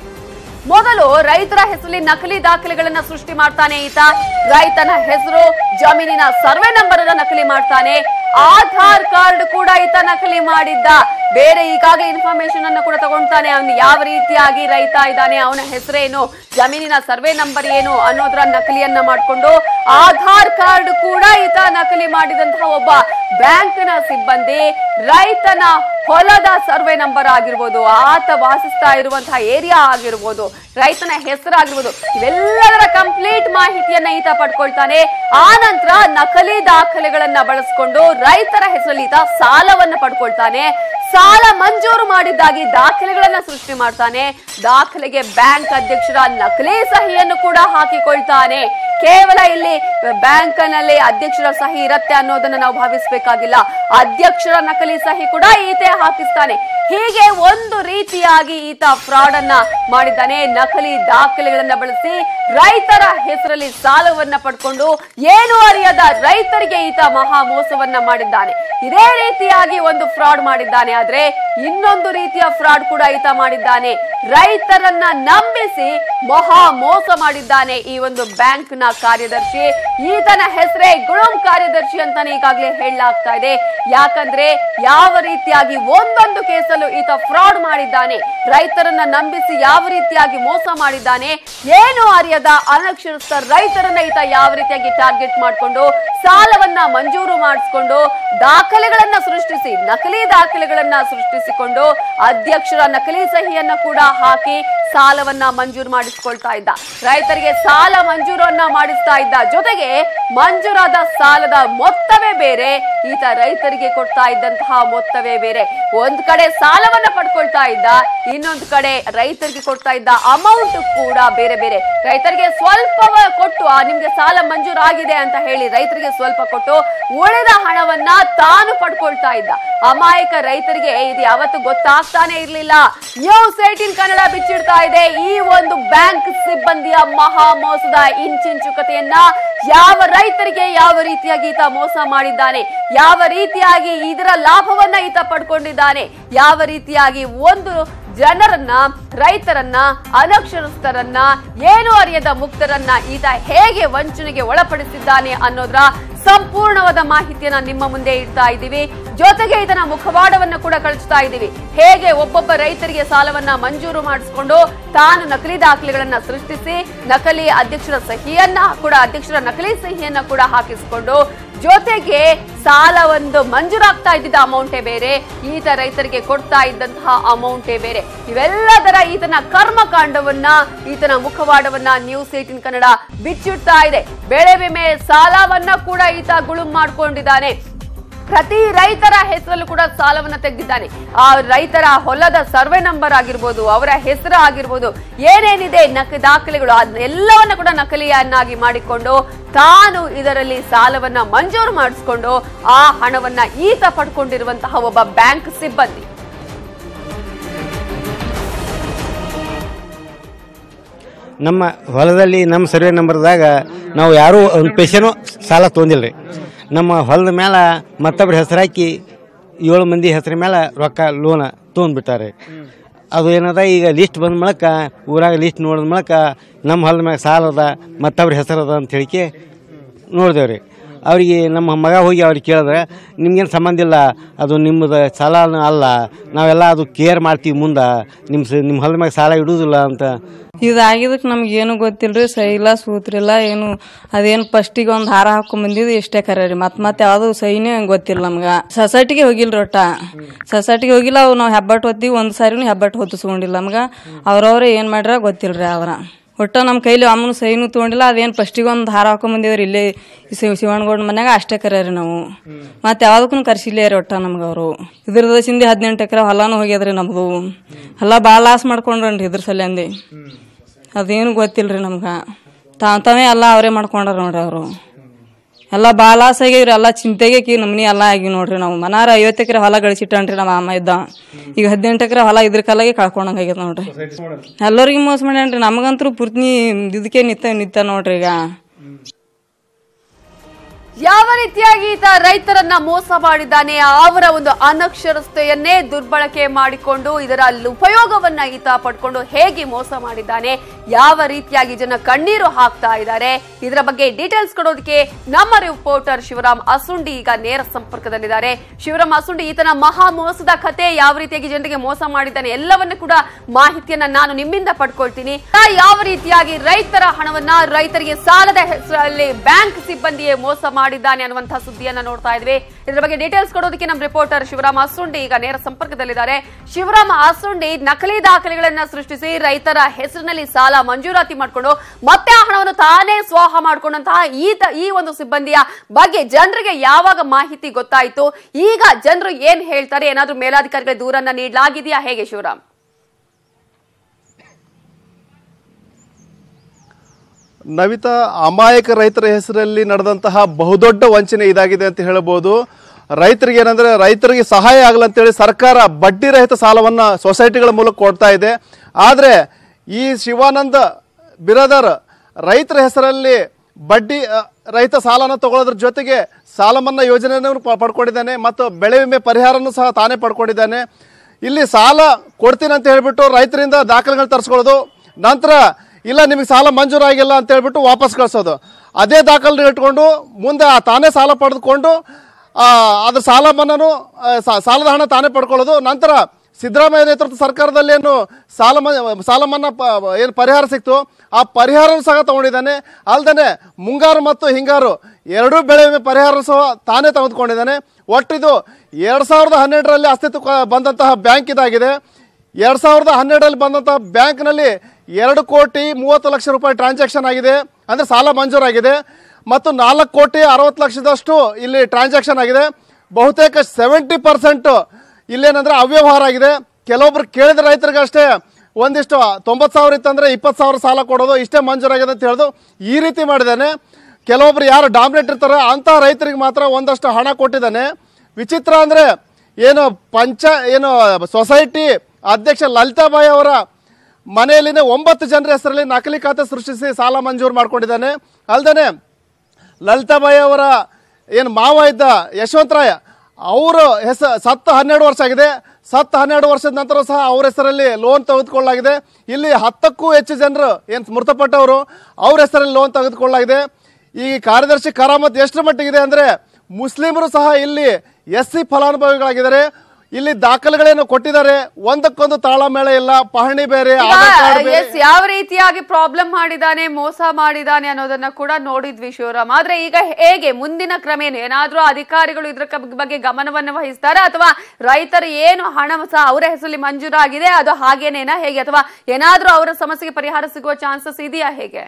ಮೊದಲು ರೈತರ ಹೆಸರಲ್ಲಿ ನಕಲಿ ದಾಖಲೆಗಳನ್ನ ಸೃಷ್ಟಿ ಮಾಡ್ತಾನೆ ಈತ ರೈತನ ಹೆಸರು ಜಮೀನಿನ ಸರ್ವೆ ನಂಬರ್ ಅನ್ನ ನಕಲಿ ಮಾಡ್ತಾನೆ ಆಧಾರ್ ಕಾರ್ಡ್ ಕೂಡ ಈತ ನಕಲಿ ಮಾಡಿದ್ದ ಬೇರೆ ಈಗಾಗಲೇ ಇನ್ಫಾರ್ಮೇಶನ್ ಅನ್ನು ಕೂಡ ತಗೊಳ್ತಾನೆ ಅವನು ಯಾವ ರೀತಿಯಾಗಿ ರೈತ ಇದ್ದಾನೆ ಅವನ ಹೆಸರೇನು ಜಮೀನಿನ ಸರ್ವೆ ನಂಬರ್ ಏನು ಅನ್ನೋದ್ರ ನಕಲಿಯನ್ನ ಮಾಡಿಕೊಂಡು ಆಧಾರ್ ಕಾರ್ಡ್ ಕೂಡ ಈತ ನಕಲಿ ಮಾಡಿದಂತಹ ಒಬ್ಬ ಬ್ಯಾಂಕ್ನ ಸಿಬ್ಬಂದಿ ರೈತನ ಹೊಲದ ಸರ್ವೆ ನಂಬರ್ ಆಗಿರ್ಬೋದು ಆತ ವಾಸಿಸ್ತಾ ಇರುವಂತಹ ಏರಿಯಾ ಆಗಿರ್ಬೋದು ರೈತನ ಹೆಸರಾಗಿರ್ಬೋದು ಇವೆಲ್ಲದರ ಕಂಪ್ಲೀಟ್ ಮಾಹಿತಿಯನ್ನ ಈತ ಪಡ್ಕೊಳ್ತಾನೆ ಆ ನಂತರ ನಕಲಿ ದಾಖಲೆಗಳನ್ನ ಬಳಸಿಕೊಂಡು ರೈತರ ಹೆಸರಲ್ಲಿ ಈತ ಸಾಲವನ್ನ ಪಡ್ಕೊಳ್ತಾನೆ ಸಾಲ ಮಂಜೂರು ಮಾಡಿದ್ದಾಗಿ ದಾಖಲೆಗಳನ್ನ ಸೃಷ್ಟಿ ಮಾಡ್ತಾನೆ ದಾಖಲೆಗೆ ಬ್ಯಾಂಕ್ ಅಧ್ಯಕ್ಷರ ನಕಲಿ ಸಹಿಯನ್ನು ಕೂಡ ಹಾಕಿಕೊಳ್ತಾನೆ ಕೇವಲ ಇಲ್ಲಿ ಬ್ಯಾಂಕ್ ನಲ್ಲಿ ಅಧ್ಯಕ್ಷರ ಸಹಿ ಇರತ್ತೆ ಅನ್ನೋದನ್ನ ನಾವು ಭಾವಿಸಬೇಕಾಗಿಲ್ಲ ಅಧ್ಯಕ್ಷರ ನಕಲಿ ಸಹಿ ಕೂಡ ಈತೆ ಹಾಕಿಸ್ತಾನೆ ಹೀಗೆ ಒಂದು ರೀತಿಯಾಗಿ ಈತ ಫ್ರಾಡ್ ಅನ್ನ ಮಾಡಿದ್ದಾನೆ ನಕಲಿ ದಾಖಲೆಗಳನ್ನ ಬಳಸಿ ರೈತರ ಹೆಸರಲ್ಲಿ ಸಾಲವನ್ನ ಪಡ್ಕೊಂಡು ಏನು ಅರಿಯದ ರೈತರಿಗೆ ಈತ ಮಹಾ ಮೋಸವನ್ನ ಮಾಡಿದ್ದಾನೆ ಇದೇ ರೀತಿಯಾಗಿ ಒಂದು ಫ್ರಾಡ್ ಮಾಡಿದ್ದಾನೆ ಆದ್ರೆ ಇನ್ನೊಂದು ರೀತಿಯ ಫ್ರಾಡ್ ಕೂಡ ಈತ ಮಾಡಿದ್ದಾನೆ ರೈತರನ್ನ ನಂಬಿಸಿ ಮಹಾ ಮೋಸ ಮಾಡಿದ್ದಾನೆ ಈ ಒಂದು ಬ್ಯಾಂಕ್ ನ ಕಾರ್ಯದರ್ಶಿ ಈತನ ಹೆಸರೇ ಗುಳುಂ ಕಾರ್ಯದರ್ಶಿ ಅಂತಾನೆ ಈಗಾಗಲೇ ಹೇಳಲಾಗ್ತಾ ಇದೆ ಯಾಕಂದ್ರೆ ಯಾವ ರೀತಿಯಾಗಿ ಒಂದೊಂದು ಕೇಸಲ್ಲೂ ಈತ ಫ್ರಾಡ್ ಮಾಡಿದ್ದಾನೆ ರೈತರನ್ನ ನಂಬಿಸಿ ಯಾವ ರೀತಿಯಾಗಿ ಮೋಸ ಮಾಡಿದ್ದಾನೆ ಏನು ಅರಿಯದ ಅನಕ್ಷರಸ್ಥ ರೈತರನ್ನ ಈತ ಯಾವ ರೀತಿಯಾಗಿ ಟಾರ್ಗೆಟ್ ಮಾಡಿಕೊಂಡು ಸಾಲವನ್ನ ಮಂಜೂರು ಮಾಡಿಸ್ಕೊಂಡು ದಾಖಲೆಗಳನ್ನ ಸೃಷ್ಟಿಸಿ ನಕಲಿ ದಾಖಲೆಗಳನ್ನ ಸೃಷ್ಟಿಸಿಕೊಂಡು ಅಧ್ಯಕ್ಷರ ನಕಲಿ ಸಹಿಯನ್ನ ಕೂಡ ಹಾಕಿ ಸಾಲವನ್ನ ಮಂಜೂರು ಮಾಡಿಸ್ಕೊಳ್ತಾ ಇದ್ದ ರೈತರಿಗೆ ಸಾಲ ಮಂಜೂರನ್ನ ಮಾಡಿಸ್ತಾ ಇದ್ದ ಜೊತೆಗೆ ಮಂಜೂರಾದ ಸಾಲದ ಮೊತ್ತವೇ ಬೇರೆ ಈತ ರೈತರಿಗೆ ಕೊಡ್ತಾ ಇದ್ದಂತಹ ಮೊತ್ತವೇ ಬೇರೆ ಒಂದ್ ಕಡೆ ಸಾಲವನ್ನ ಪಡ್ಕೊಳ್ತಾ ಇದ್ದ ಇನ್ನೊಂದು ಕಡೆ ರೈತರಿಗೆ ಕೊಡ್ತಾ ಇದ್ದ ಅಮೌಂಟ್ ಕೂಡ ಬೇರೆ ಬೇರೆ ರೈತರಿಗೆ ಸ್ವಲ್ಪ ಕೊಟ್ಟು ಆ, ನಿಮ್ಗೆ ಸಾಲ ಮಂಜೂರಾಗಿದೆ ಅಂತ ಹೇಳಿ ರೈತರಿಗೆ ಸ್ವಲ್ಪ ಕೊಟ್ಟು ಉಳಿದ ಹಣವನ್ನ ತಾನು ಪಡ್ಕೊಳ್ತಾ ಇದ್ದ ಅಮಾಯಕ ರೈತರಿಗೆ ಇದು ಯಾವತ್ತು ಗೊತ್ತಾಗ್ತಾನೆ ಇರ್ಲಿಲ್ಲ ನ್ಯೂಸ್ ಏಟೀನ್ ಕನ್ನಡ ಬಿಚ್ಚಿಡ್ತಾ ಇದೆ ಈ ಒಂದು ಬ್ಯಾಂಕ್ ಸಿಬ್ಬಂದಿಯ ಮಹಾ ಮೋಸದ ಇಂಚಿಂಚು ಕಥೆಯನ್ನ ಯಾವ ರೈತರಿಗೆ ಯಾವ ರೀತಿಯಾಗಿ ಈತ ಮೋಸ ಮಾಡಿದ್ದಾನೆ ಯಾವ ರೀತಿಯಾಗಿ ಇದರ ಲಾಭವನ್ನ ಈತ ಪಡ್ಕೊಂಡಿದ್ದಾನೆ ಯಾವ ರೀತಿಯಾಗಿ ಒಂದು ಜನರನ್ನ ರೈತರನ್ನ ಅನಕ್ಷರಸ್ಥರನ್ನ ಏನು ಅರಿಯದ ಮುಕ್ತರನ್ನ ಈತ ಹೇಗೆ ವಂಚನೆಗೆ ಒಳಪಡಿಸಿದ್ದಾನೆ ಅನ್ನೋದ್ರ ಸಂಪೂರ್ಣವಾದ ಮಾಹಿತಿಯನ್ನ ನಿಮ್ಮ ಮುಂದೆ ಇಡ್ತಾ ಇದ್ದೀವಿ ಜೊತೆಗೆ ಇದನ್ನ ಮುಖವಾಡವನ್ನ ಕೂಡ ಕಳಿಸ್ತಾ ಇದ್ದೀವಿ ಹೇಗೆ ಒಬ್ಬೊಬ್ಬ ರೈತರಿಗೆ ಸಾಲವನ್ನ ಮಂಜೂರು ಮಾಡಿಸಿಕೊಂಡು ತಾನು ನಕಲಿ ದಾಖಲೆಗಳನ್ನ ಸೃಷ್ಟಿಸಿ ನಕಲಿ ಅಧ್ಯಕ್ಷರ ಸಹಿಯನ್ನ ಕೂಡ ಅಧ್ಯಕ್ಷರ ನಕಲಿ ಸಹಿಯನ್ನ ಕೂಡ ಹಾಕಿಸಿಕೊಂಡು ಜೊತೆಗೆ ಸಾಲ ಒಂದು ಮಂಜೂರಾಗ್ತಾ ಇದ್ದಿದ್ದ ಅಮೌಂಟೇ ಬೇರೆ ಈತ ರೈತರಿಗೆ ಕೊಡ್ತಾ ಇದ್ದಂತಹ ಅಮೌಂಟೇ ಬೇರೆ ಇವೆಲ್ಲದರ ಈತನ ಕರ್ಮಕಾಂಡವನ್ನ ಈತನ ಮುಖವಾಡವನ್ನ ನ್ಯೂಸ್ ಏಟಿನ್ ಕನ್ನಡ ಬಿಚ್ಚಿಡ್ತಾ ಇದೆ ಬೆಳೆ ವಿಮೆ ಸಾಲವನ್ನ ಕೂಡ ಈತ ಗುಳುಂ ಮಾಡ್ಕೊಂಡಿದ್ದಾನೆ ಪ್ರತಿ ರೈತರ ಹೆಸರಲ್ಲೂ ಕೂಡ ಸಾಲವನ್ನ ತೆಗೆದಿದ್ದಾನೆ ಆ ರೈತರ ಹೊಲದ ಸರ್ವೆ ನಂಬರ್ ಆಗಿರ್ಬೋದು ಅವರ ಹೆಸರು ಆಗಿರ್ಬೋದು ಏನೇನಿದೆ ನಕ ದಾಖಲೆಗಳು ಅದನ್ನೆಲ್ಲವನ್ನ ಕೂಡ ನಕಲಿಯನ್ನಾಗಿ ಮಾಡಿಕೊಂಡು ತಾನು ಇದರಲ್ಲಿ ಸಾಲವನ್ನ ಮಂಜೂರು ಮಾಡಿಸ್ಕೊಂಡು ಆ ಹಣವನ್ನ ಈತ ಪಡ್ಕೊಂಡಿರುವಂತಹ ಒಬ್ಬ ಬ್ಯಾಂಕ್ ಸಿಬ್ಬಂದಿ ನಮ್ಮ ಹೊಲದಲ್ಲಿ ನಮ್ಮ ಸರ್ವೆ ನಂಬರ್ದಾಗ ನಾವು ಯಾರೂ ಒಂದು ಪೈಸೆನೂ ಸಾಲ ತೊಗೊಂದಿಲ್ಲ ರೀ ನಮ್ಮ ಹೊಲದ ಮೇಲೆ ಮತ್ತೊಬ್ಬರ ಹೆಸರು ಹಾಕಿ ಏಳು ಮಂದಿ ಹೆಸರ ಮೇಲೆ ರೊಕ್ಕ ಲೋನ ತೊಗೊಂಡ್ಬಿಟ್ಟಾರೆ ಅದು ಏನದ ಈಗ ಲಿಸ್ಟ್ ಬಂದ ಮೂಲಕ ಊರಾಗ ಲಿಸ್ಟ್ ನೋಡಿದ ಮೂಲಕ ನಮ್ಮ ಹೊಲದ ಮ್ಯಾಗ ಸಾಲ ಅದ ಮತ್ತೊಬ್ಬರ ಹೆಸರು ಅದ ಅಂತ ಹೇಳಿಕೆ ನೋಡಿದೇವೆ ರೀ ಅವರಿಗೆ ನಮ್ಮ ಮಗ ಹೋಗಿ ಅವ್ರಿಗೆ ಕೇಳಿದ್ರೆ ನಿಮ್ಗೇನು ಸಂಬಂಧ ಇಲ್ಲ ಅದು ನಿಮ್ಮದು ಸಾಲ ಅಲ್ಲ ನಾವೆಲ್ಲ ಅದು ಕೇರ್ ಮಾಡ್ತೀವಿ ಮುಂದೆ ನಿಮ್ಮ ಸ ನಿಮ್ಮ ಹೊಲದ ಮ್ಯಾಗ ಸಾಲ ಇಡುವುದಿಲ್ಲ ಅಂತ ಇದಾಗಿದ್ದಕ್ಕೆ ನಮ್ಗೆ ಏನು ಗೊತ್ತಿಲ್ಲ ರೀ ಸೈಲ ಸೂತ್ರಿಲ್ಲ ಏನು ಅದೇನು ಫಸ್ಟಿಗೆ ಒಂದು ಹಾರ ಹಾಕೊಂಡ್ ಬಂದಿದ್ದು ಇಷ್ಟೇ ಕರೆ ರೀ ಮತ್ತೆ ಮತ್ತೆ ಯಾವುದು ಸೈನೇ ಗೊತ್ತಿಲ್ಲ ನಮ್ಗೆ ಸೊಸೈಟಿಗೆ ಹೋಗಿಲ್ಲ ರೀ ಒಟ್ಟ ಸೊಸೈಟಿಗೆ ಹೋಗಿಲ್ಲ ಅವು ನಾವು ಹೆಬ್ಬಟ್ಟು ಹೊತ್ತೀವಿ ಒಂದು ಸಾರಿನೂ ಹೆಬ್ಬಟ್ಟು ಹೊತ್ತಿಸ್ಕೊಂಡಿಲ್ಲ ನಮ್ಗೆ ಅವ್ರವ್ರೆ ಏನು ಮಾಡ್ಯಾರ ಗೊತ್ತಿಲ್ಲ ರೀ ಅವ್ರ ಒಟ್ಟು ನಮ್ಮ ಕೈಲಿ ಅಮ್ಮನ ಸೈನು ತೊಗೊಂಡಿಲ್ಲ ಅದೇನು ಫಸ್ಟಿಗೆ ಒಂದು ಹಾರ ಹಾಕೊಂಡ್ ಬಂದಿವ್ರಿ ಇಲ್ಲೇ ಶಿವ ಶಿವಣ್ಣಗೌಡ ಮನ್ಯಾಗ ಅಷ್ಟೇ ಕರೆ ರೀ ನಾವು ಮತ್ತೆ ಯಾವ್ದಕ್ಕೂ ಕರ್ಸಿಲ್ಲ ರೀ ಒಟ್ಟ ನಮ್ಗೆ ಅವರು ಇದ್ರದ ಸಿಂದಿ ಹದಿನೆಂಟು ಎಕರೆ ಹೊಲಾನು ಹೋಗ್ಯದ್ರಿ ನಮ್ದು ಎಲ್ಲ ಭಾಳ ಲಾಸ್ ಮಾಡ್ಕೊಂಡ್ರನ್ರಿ ಇದ್ರ ಸಲಿಂದಿ ಅದೇನು ಗೊತ್ತಿಲ್ಲ ರೀ ನಮ್ಗೆ ತಾವ್ ತಾವೇ ಎಲ್ಲ ಅವರೇ ಮಾಡ್ಕೊಂಡಾರ ನೋಡ್ರಿ ಅವರು ಎಲ್ಲ ಭಾಳ ಲಾಸ್ ಆಗ್ಯಾವ್ರಿ ಎಲ್ಲ ಚಿಂತೆಗೆ ಕಿ ನಮ್ನಿ ಎಲ್ಲ ಆಗಿ ನೋಡ್ರಿ ನಾವು ಮನಾರ ಐವತ್ತು ಎಕರೆ ಹೊಲ ಗಳಿಸಿಟ್ಟನ್ರಿ ನಮ್ಮ ಅಮ್ಮ ಇದ್ದ ಈಗ ಹದಿನೆಂಟು ಎಕರೆ ಹೊಲ ಇದ್ರ ಕಾಲಾಗೆ ಕಳ್ಕೊಂಡಂಗೆ ಆಗ್ಯದ ನೋಡ್ರಿ ಎಲ್ಲರಿಗೂ ಮೋಸ ಮಾಡ್ಯಾನ್ರಿ ನಮಗಂತೂ ಪೂರ್ತಿ ಇದಕ್ಕೆ ನಿತ್ತ ನಿತ್ತ ನೋಡ್ರಿ ಈಗ ಯಾವ ರೀತಿಯಾಗಿ ಈತ ರೈತರನ್ನ ಮೋಸ ಮಾಡಿದ್ದಾನೆ ಅವರ ಒಂದು ಅನಕ್ಷರತೆಯನ್ನೇ ದುರ್ಬಳಕೆ ಮಾಡಿಕೊಂಡು ಇದರ ಉಪಯೋಗವನ್ನ ಈತ ಪಡ್ಕೊಂಡು ಹೇಗೆ ಮೋಸ ಮಾಡಿದ್ದಾನೆ ಯಾವ ರೀತಿಯಾಗಿ ಜನ ಕಣ್ಣೀರು ಹಾಕ್ತಾ ಇದ್ದಾರೆ ಇದರ ಬಗ್ಗೆ ಡೀಟೇಲ್ಸ್ ಕೊಡೋದಕ್ಕೆ ನಮ್ಮ ರಿಪೋರ್ಟರ್ ಶಿವರಾಮ್ ಅಸುಂಡಿ ಈಗ ನೇರ ಸಂಪರ್ಕದಲ್ಲಿದ್ದಾರೆ ಶಿವರಾಮ್ ಅಸುಂಡಿ ಈತನ ಮಹಾ ಮೋಸದ ಕತೆ ಯಾವ ರೀತಿಯಾಗಿ ಜನರಿಗೆ ಮೋಸ ಮಾಡಿದ್ದಾನೆ ಎಲ್ಲವನ್ನ ಕೂಡ ಮಾಹಿತಿಯನ್ನ ನಾನು ನಿಮ್ಮಿಂದ ಪಡ್ಕೊಳ್ತೀನಿ ಯಾವ ರೀತಿಯಾಗಿ ರೈತರ ಹಣವನ್ನ ರೈತರಿಗೆ ಸಾಲದ ಹೆಸರಲ್ಲಿ ಬ್ಯಾಂಕ್ ಸಿಬ್ಬಂದಿಯೇ ಮೋಸ ಮಾಡಿದ್ದಾನೆ ಅನ್ನುವಂತಹ ಸುದ್ದಿಯನ್ನ ನೋಡ್ತಾ ಇದ್ವಿ ಇದರ ಬಗ್ಗೆ ಡೀಟೇಲ್ಸ್ ಕೊಡೋದಕ್ಕೆ ನಮ್ಮ ರಿಪೋರ್ಟರ್ ಶಿವರಾಮ್ ಅಸುಂಡಿ ಈಗ ನೇರ ಸಂಪರ್ಕದಲ್ಲಿದ್ದಾರೆ ಶಿವರಾಮ್ ಅಸುಂಡಿ ನಕಲಿ ದಾಖಲೆಗಳನ್ನ ಸೃಷ್ಟಿಸಿ ರೈತರ ಹೆಸರಿನಲ್ಲಿ ಸಾಲ ಮಂಜೂರಾತಿ ಮಾಡಿಕೊಂಡು ಮತ್ತೆ ಆ ಹಣವನ್ನು ತಾನೇ ಸ್ವಾಹ ಮಾಡಿಕೊಂಡಂತಹ ಈತ ಈ ಒಂದು ಸಿಬ್ಬಂದಿಯ ಬಗ್ಗೆ ಜನರಿಗೆ ಯಾವಾಗ ಮಾಹಿತಿ ಗೊತ್ತಾಯಿತು ಈಗ ಜನರು ಏನ್ ಹೇಳ್ತಾರೆ ಏನಾದ್ರೂ ಮೇಲಾಧಿಕಾರಿಗಳ ದೂರನ್ನ ನೀಡಲಾಗಿದೆಯಾ ಹೇಗೆ ಶಿವರಾಮ್ ನವಿತಾ ಅಮಾಯಕ ರೈತರ ಹೆಸರಲ್ಲಿ ನಡೆದಂತಹ ಬಹುದೊಡ್ಡ ವಂಚನೆ ಇದಾಗಿದೆ ಅಂತ ಹೇಳಬಹುದು ರೈತರಿಗೆ ಏನಂದ್ರೆ ರೈತರಿಗೆ ಸಹಾಯ ಆಗಲಂತೇಳಿ ಸರ್ಕಾರ ಬಡ್ಡಿ ರಹಿತ ಸಾಲವನ್ನ ಸೊಸೈಟಿಗಳ ಮೂಲಕ ಕೊಡ್ತಾ ಇದೆ ಆದರೆ ಈ ಶಿವಾನಂದ ಬಿರದರ್ ರೈತರ ಹೆಸರಲ್ಲಿ ಬಡ್ಡಿ ಅ, ರಹಿತ ಸಾಲನ ತಗೊಳ್ಳೋದ್ರ ಜೊತೆಗೆ ಸಾಲ ಮನ್ನಾ ಯೋಜನೆಯನ್ನು ಪ- ಪಡ್ಕೊಂಡಿದ್ದಾನೆ ಮತ್ತು ಬೆಳೆ ವಿಮೆ ಪರಿಹಾರನೂ ಸಹ ತಾನೇ ಪಡ್ಕೊಂಡಿದ್ದಾನೆ ಇಲ್ಲಿ ಸಾಲ ಕೊಡ್ತೀನಿ ಅಂತ ಹೇಳ್ಬಿಟ್ಟು ರೈತರಿಂದ ದಾಖಲೆಗಳು ತರಿಸ್ಕೊಳ್ಳೋದು ನಂತರ ಇಲ್ಲ ನಿಮಗೆ ಸಾಲ ಮಂಜೂರಾಗಿಲ್ಲ ಅಂತ ಹೇಳ್ಬಿಟ್ಟು ವಾಪಸ್ ಕಳಿಸೋದು ಅದೇ ದಾಖಲೆ ಇಟ್ಕೊಂಡು ಮುಂದೆ ಆ ತಾನೇ ಸಾಲ ಪಡೆದುಕೊಂಡು ಆ, ಅದ್ರ ಸಾಲ ಮನ್ನಾನು ಆ, ಸಾ- ಸಾಲದ ಹಣ ತಾನೇ ಪಡ್ಕೊಳ್ಳೋದು ನಂತರ ಸಿದ್ದರಾಮಯ್ಯ ನೇತೃತ್ವದ ಸರ್ಕಾರದಲ್ಲಿ ಏನು ಸಾಲ ಮ- ಸಾಲ ಮನ್ನಾ ಪ- ಏನು ಪರಿಹಾರ ಸಿಕ್ತು ಆ ಪರಿಹಾರನೂ ಸಹ ತಗೊಂಡಿದ್ದಾನೆ ಅಲ್ದೇ ಮುಂಗಾರು ಮತ್ತು ಹಿಂಗಾರು ಎರಡೂ ಬೆಳೆ ವಿಮೆ ಪರಿಹಾರ ಸಹ ತಾನೇ ತೆಗೆದುಕೊಂಡಿದ್ದಾನೆ ಒಟ್ಟಿದು ಎರಡು ಸಾವಿರದ ಹನ್ನೆರಡರಲ್ಲಿ ಅಸ್ತಿತ್ವಕ್ಕೆ ಬಂದಂತಹ ಬ್ಯಾಂಕ್ ಇದಾಗಿದೆ ಎರಡು ಸಾವಿರದ ಹನ್ನೆರಡರಲ್ಲಿ ಬಂದಂತಹ ಬ್ಯಾಂಕ್ನಲ್ಲಿ ಎರಡು ಕೋಟಿ ಮೂವತ್ತು ಲಕ್ಷ ರೂಪಾಯಿ ಟ್ರಾನ್ಸಾಕ್ಷನ್ ಆಗಿದೆ ಅಂದರೆ ಸಾಲ ಮಂಜೂರಾಗಿದೆ ಮತ್ತು ನಾಲ್ಕು ಕೋಟಿ ಅರವತ್ತು ಲಕ್ಷದಷ್ಟು ಇಲ್ಲಿ ಟ್ರಾನ್ಸಾಕ್ಷನ್ ಆಗಿದೆ ಬಹುತೇಕ ಸೆವೆಂಟಿ ಪರ್ಸೆಂಟ್ ಇಲ್ಲೇನಂದ್ರೆ ಅವ್ಯವಹಾರ ಆಗಿದೆ ಕೆಲವೊಬ್ರು ಕೇಳಿದ ರೈತರಿಗೆ ಅಷ್ಟೇ ಒಂದಿಷ್ಟು ತೊಂಬತ್ತು ಸಾವಿರ ಇತ್ತಂದ್ರೆ ಇಪ್ಪತ್ತು ಸಾವಿರ ಸಾಲ ಕೊಡೋದು ಇಷ್ಟೇ ಮಂಜೂರಾಗಿದೆ ಅಂತ ಹೇಳೋದು ಈ ರೀತಿ ಮಾಡಿದ್ದಾನೆ ಕೆಲವೊಬ್ರು ಯಾರು ಡಾಮಿನೇಟ್ ಇರ್ತಾರೆ ಅಂತಹ ರೈತರಿಗೆ ಮಾತ್ರ ಒಂದಷ್ಟು ಹಣ ಕೊಟ್ಟಿದ್ದಾನೆ ವಿಚಿತ್ರ ಅಂದರೆ ಏನು ಪಂಚ ಏನು ಸೊಸೈಟಿ ಅಧ್ಯಕ್ಷ ಲಲಿತಾಬಾಯಿ ಅವರ ಮನೆಯಲ್ಲಿನೇ ಒಂಬತ್ತು ಜನರ ಹೆಸರಲ್ಲಿ ನಕಲಿ ಖಾತೆ ಸೃಷ್ಟಿಸಿ ಸಾಲ ಮಂಜೂರು ಮಾಡ್ಕೊಂಡಿದ್ದಾನೆ ಅಲ್ದೇ ಲಲಿತಾಬಾಯಿ ಅವರ ಏನು ಮಾವ ಇದ್ದ ಯಶವಂತರಾಯ ಅವರು ಹೆಸ ಸತ್ತ ಹನ್ನೆರಡು ವರ್ಷ ಆಗಿದೆ ಸತ್ತ ಹನ್ನೆರಡು ವರ್ಷದ ನಂತರ ಸಹ ಅವ್ರ ಹೆಸರಲ್ಲಿ ಲೋನ್ ತೆಗೆದುಕೊಳ್ಳಲಾಗಿದೆ ಇಲ್ಲಿ ಹತ್ತಕ್ಕೂ ಹೆಚ್ಚು ಜನರು ಏನು ಮೃತಪಟ್ಟವರು ಅವ್ರ ಹೆಸರಲ್ಲಿ ಲೋನ್ ತೆಗೆದುಕೊಳ್ಳಲಾಗಿದೆ ಈ ಕಾರ್ಯದರ್ಶಿ ಕರಾಮತ್ ಎಷ್ಟರ ಮಟ್ಟಿಗಿದೆ ಅಂದರೆ ಮುಸ್ಲಿಮರು ಸಹ ಇಲ್ಲಿ ಎಸ್ ಸಿ ಫಲಾನುಭವಿಗಳಾಗಿದ್ದಾರೆ ಇಲ್ಲಿ ದಾಖಲೆಗಳೇನು ಕೊಟ್ಟಿದ್ದಾರೆ ಒಂದಕ್ಕೊಂದು ತಾಳಮೇಳ ಇಲ್ಲ ಪಹಣಿ ಬೇರೆ ಆಧಾರ್ ಕಾರ್ಡ್ ಬೇರೆ. ಎಸ್ ಯಾವ ರೀತಿಯಾಗಿ ಪ್ರಾಬ್ಲಮ್ ಮಾಡಿದಾನೆ ಮೋಸ ಮಾಡಿದಾನೆ ಅನ್ನೋದನ್ನ ಕೂಡ ನೋಡಿದ್ವಿ ಶಿವರಾಮ್ ಆದ್ರೆ ಈಗ ಹೇಗೆ ಮುಂದಿನ ಕ್ರಮ ಏನು ಏನಾದ್ರೂ ಅಧಿಕಾರಿಗಳು ಇದ್ರ ಕ- ಬಗ್ಗೆ ಗಮನವನ್ನು ವಹಿಸ್ತಾರ ಅಥವಾ ರೈತರು ಏನು ಹಣ ಸಹ ಅವರ ಹೆಸರಲ್ಲಿ ಮಂಜೂರಾಗಿದೆ ಅದು ಹಾಗೇನೇನಾ ಹೇಗೆ ಅಥವಾ ಏನಾದ್ರೂ ಅವರ ಸಮಸ್ಯೆಗೆ ಪರಿಹಾರ ಸಿಗುವ ಚಾನ್ಸಸ್ ಇದೆಯಾ ಹೇಗೆ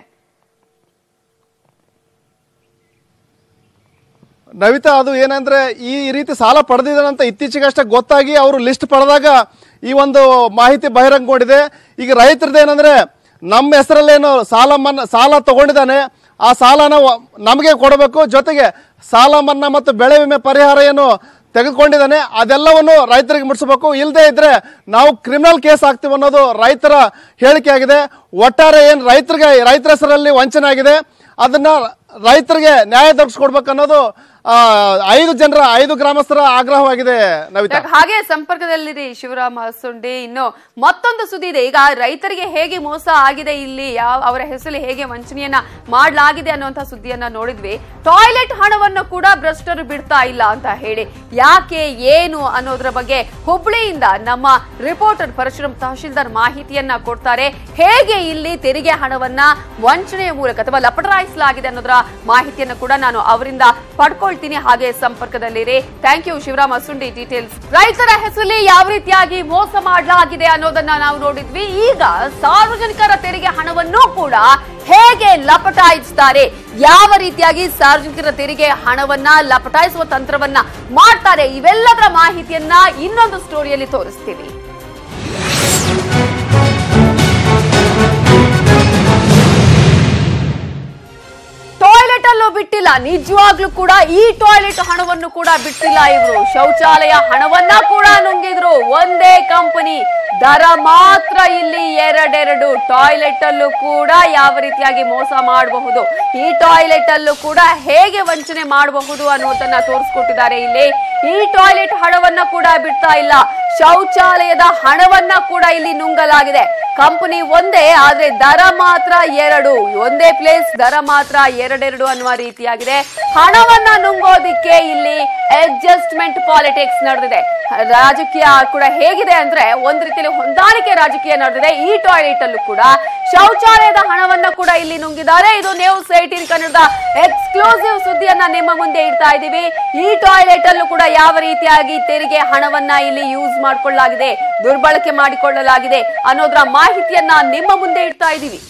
ನವಿತಾ ಅದು ಏನಂದ್ರೆ ಈ ರೀತಿ ಸಾಲ ಪಡೆದಿದ್ದಾನೆ ಅಂತ ಇತ್ತೀಚೆಗಷ್ಟೇ ಗೊತ್ತಾಗಿ ಅವರು ಲಿಸ್ಟ್ ಪಡೆದಾಗ ಈ ಒಂದು ಮಾಹಿತಿ ಬಹಿರಂಗಗೊಂಡಿದೆ ಈಗ ರೈತರದ್ದು ಏನಂದ್ರೆ ನಮ್ಮ ಹೆಸರಲ್ಲೇನು ಸಾಲ ಮನ್ನಾ ಸಾಲ ತಗೊಂಡಿದ್ದಾನೆ ಆ ಸಾಲನ ವ- ನಮಗೆ ಕೊಡಬೇಕು ಜೊತೆಗೆ ಸಾಲ ಮನ್ನಾ ಮತ್ತು ಬೆಳೆ ವಿಮೆ ಪರಿಹಾರ ಏನು ತೆಗೆದುಕೊಂಡಿದ್ದಾನೆ ಅದೆಲ್ಲವನ್ನು ರೈತರಿಗೆ ಮುಟ್ಟಿಸಬೇಕು ಇಲ್ಲದೆ ಇದ್ರೆ ನಾವು ಕ್ರಿಮಿನಲ್ ಕೇಸ್ ಆಗ್ತೀವಿ ಅನ್ನೋದು ರೈತರ ಹೇಳಿಕೆ ಆಗಿದೆ ಒಟ್ಟಾರೆ ಏನು ರೈತರಿಗೆ ರೈತರ ಹೆಸರಲ್ಲಿ ವಂಚನೆ ಆಗಿದೆ ಅದನ್ನ ರೈತರಿಗೆ ನ್ಯಾಯ ದೊರಕಿಸ್ಕೊಡ್ಬೇಕು ಅನ್ನೋದು ಆ, ಐದು ಜನರ ಐದು ಗ್ರಾಮಸ್ಥರ ಆಗ್ರಹವಾಗಿದೆ ನವಿತಾ ಹಾಗೆ ಸಂಪರ್ಕದಲ್ಲಿರಿ ಶಿವರಾಮ ಸುಂಡಿ ಇನ್ನು ಮತ್ತೊಂದು ಸುದ್ದಿ ಇದೆ ಈಗ ರೈತರಿಗೆ ಹೇಗೆ ಮೋಸ ಆಗಿದೆ ಇಲ್ಲಿ ಯಾವ ಅವರ ಹೆಸರಲ್ಲಿ ಹೇಗೆ ವಂಚನೆಯನ್ನ ಮಾಡಲಾಗಿದೆ ಅನ್ನುವಂತ ಸುದ್ದಿಯನ್ನ ನೋಡಿದ್ವಿ ಟಾಯ್ಲೆಟ್ ಹಣವನ್ನು ಕೂಡ ಭ್ರಷ್ಟರು ಬಿಡ್ತಾ ಇಲ್ಲ ಅಂತ ಹೇಳಿ ಯಾಕೆ ಏನು ಅನ್ನೋದ್ರ ಬಗ್ಗೆ ಹುಬ್ಳಿಯಿಂದ ನಮ್ಮ ರಿಪೋರ್ಟರ್ ಪರಶುರಾಮ್ ತಹಶೀಲ್ದಾರ್ ಮಾಹಿತಿಯನ್ನ ಕೊಡ್ತಾರೆ ಹೇಗೆ ಇಲ್ಲಿ ತೆರಿಗೆ ಹಣವನ್ನ ವಂಚನೆಯ ಮೂಲಕ ಅಥವಾ ಲಪಟರಾಯಿಸಲಾಗಿದೆ ಅನ್ನೋದರ ಮಾಹಿತಿಯನ್ನ ಕೂಡ ನಾನು ಅವರಿಂದ ಪಡ್ಕೊಳ್ತೀನಿ ಹಾಗೆ ಸಂಪರ್ಕದಲ್ಲಿರಿ thank you Shivaram Asundi details ರೈತರ ಹೆಸರಲ್ಲಿ ಯಾವ ರೀತಿಯಾಗಿ ಮೋಸ ಮಾಡಲಾಗಿದೆ ಅನ್ನೋದನ್ನ ನಾವು ನೋಡಿದ್ವಿ ಈಗ ಸಾರ್ವಜನಿಕರ ತೆರಿಗೆ ಹಣವನ್ನು ಕೂಡ ಹೇಗೆ ಲಪಟಾಯಿಸ್ತಾರೆ ಯಾವ ರೀತಿಯಾಗಿ ಸಾರ್ವಜನಿಕರ ತೆರಿಗೆ ಹಣವನ್ನ ಲಪಟಾಯಿಸುವ ತಂತ್ರವನ್ನ ಮಾಡ್ತಾರೆ ಇವೆಲ್ಲದರ ಮಾಹಿತಿಯನ್ನ ಇನ್ನೊಂದು ಸ್ಟೋರಿಯಲ್ಲಿ ತೋರಿಸ್ತೀವಿ ಟಾಯ್ಲೆಟ್ ಅಲ್ಲೂ ಬಿಟ್ಟಿಲ್ಲ ನಿಜವಾಗ್ಲೂ ಕೂಡ ಈ ಟಾಯ್ಲೆಟ್ ಹಣವನ್ನು ಕೂಡ ಬಿಟ್ಟಿಲ್ಲ ಇವರು ಶೌಚಾಲಯ ಹಣವನ್ನ ಕೂಡ ನುಂಗಿದ್ರು ಒಂದೇ ಕಂಪನಿ ದರ ಮಾತ್ರ ಇಲ್ಲಿ ಎರಡೆರಡು ಟಾಯ್ಲೆಟ್ ಅಲ್ಲೂ ಕೂಡ ಯಾವ ರೀತಿಯಾಗಿ ಮೋಸ ಮಾಡಬಹುದು ಈ ಟಾಯ್ಲೆಟ್ ಅಲ್ಲೂ ಕೂಡ ಹೇಗೆ ವಂಚನೆ ಮಾಡಬಹುದು ಅನ್ನೋದನ್ನ ತೋರಿಸ್ಕೊಟ್ಟಿದ್ದಾರೆ ಇಲ್ಲಿ ಈ ಟಾಯ್ಲೆಟ್ ಹಣವನ್ನ ಕೂಡ ಬಿಡ್ತಾ ಇಲ್ಲ ಶೌಚಾಲಯದ ಹಣವನ್ನ ಕೂಡ ಇಲ್ಲಿ ನುಂಗಲಾಗಿದೆ ಕಂಪನಿ ಒಂದೇ ಆದ್ರೆ ದರ ಮಾತ್ರ ಎರಡು ಒಂದೇ ಪ್ಲೇಸ್ ದರ ಮಾತ್ರ ಎರಡೆರಡು ಅನ್ನುವ ರೀತಿಯಾಗಿದೆ ಹಣವನ್ನ ನುಂಗೋದಿಕ್ಕೆ ಇಲ್ಲಿ ಅಡ್ಜಸ್ಟ್ಮೆಂಟ್ ಪಾಲಿಟಿಕ್ಸ್ ನಡೆದಿದೆ ರಾಜಕೀಯ ಕೂಡ ಹೇಗಿದೆ ಅಂದ್ರೆ ಒಂದ್ ರೀತಿಯಲ್ಲಿ ಹೊಂದಾಣಿಕೆ ರಾಜಕೀಯ ನಡೆದಿದೆ ಈ ಟಾಯ್ಲೆಟ್ ಅಲ್ಲೂ ಕೂಡ ಶೌಚಾಲಯದ ಹಣವನ್ನ ಕೂಡ ಇಲ್ಲಿ ನುಂಗಿದ್ದಾರೆ ಇದು ನ್ಯೂಸ್ ಏಟೀನ್ ಕನ್ನಡದ ಎಕ್ಸ್ಕ್ಲೂಸಿವ್ ಸುದ್ದಿಯನ್ನ ನಿಮ್ಮ ಮುಂದೆ ಇಡ್ತಾ ಇದ್ದೀವಿ ಈ ಟಾಯ್ಲೆಟ್ ಅಲ್ಲೂ ಕೂಡ ಯಾವ ರೀತಿಯಾಗಿ ತೆರಿಗೆ ಹಣವನ್ನ ಇಲ್ಲಿ ಯೂಸ್ ಮಾಡಿಕೊಳ್ಳಲಾಗಿದೆ ದುರ್ಬಳಕೆ ಮಾಡಿಕೊಳ್ಳಲಾಗಿದೆ ಅನ್ನೋದರ ಮಾಹಿತಿಯನ್ನ ನಿಮ್ಮ ಮುಂದೆ ಇಡ್ತಾ ಇದ್ದೀವಿ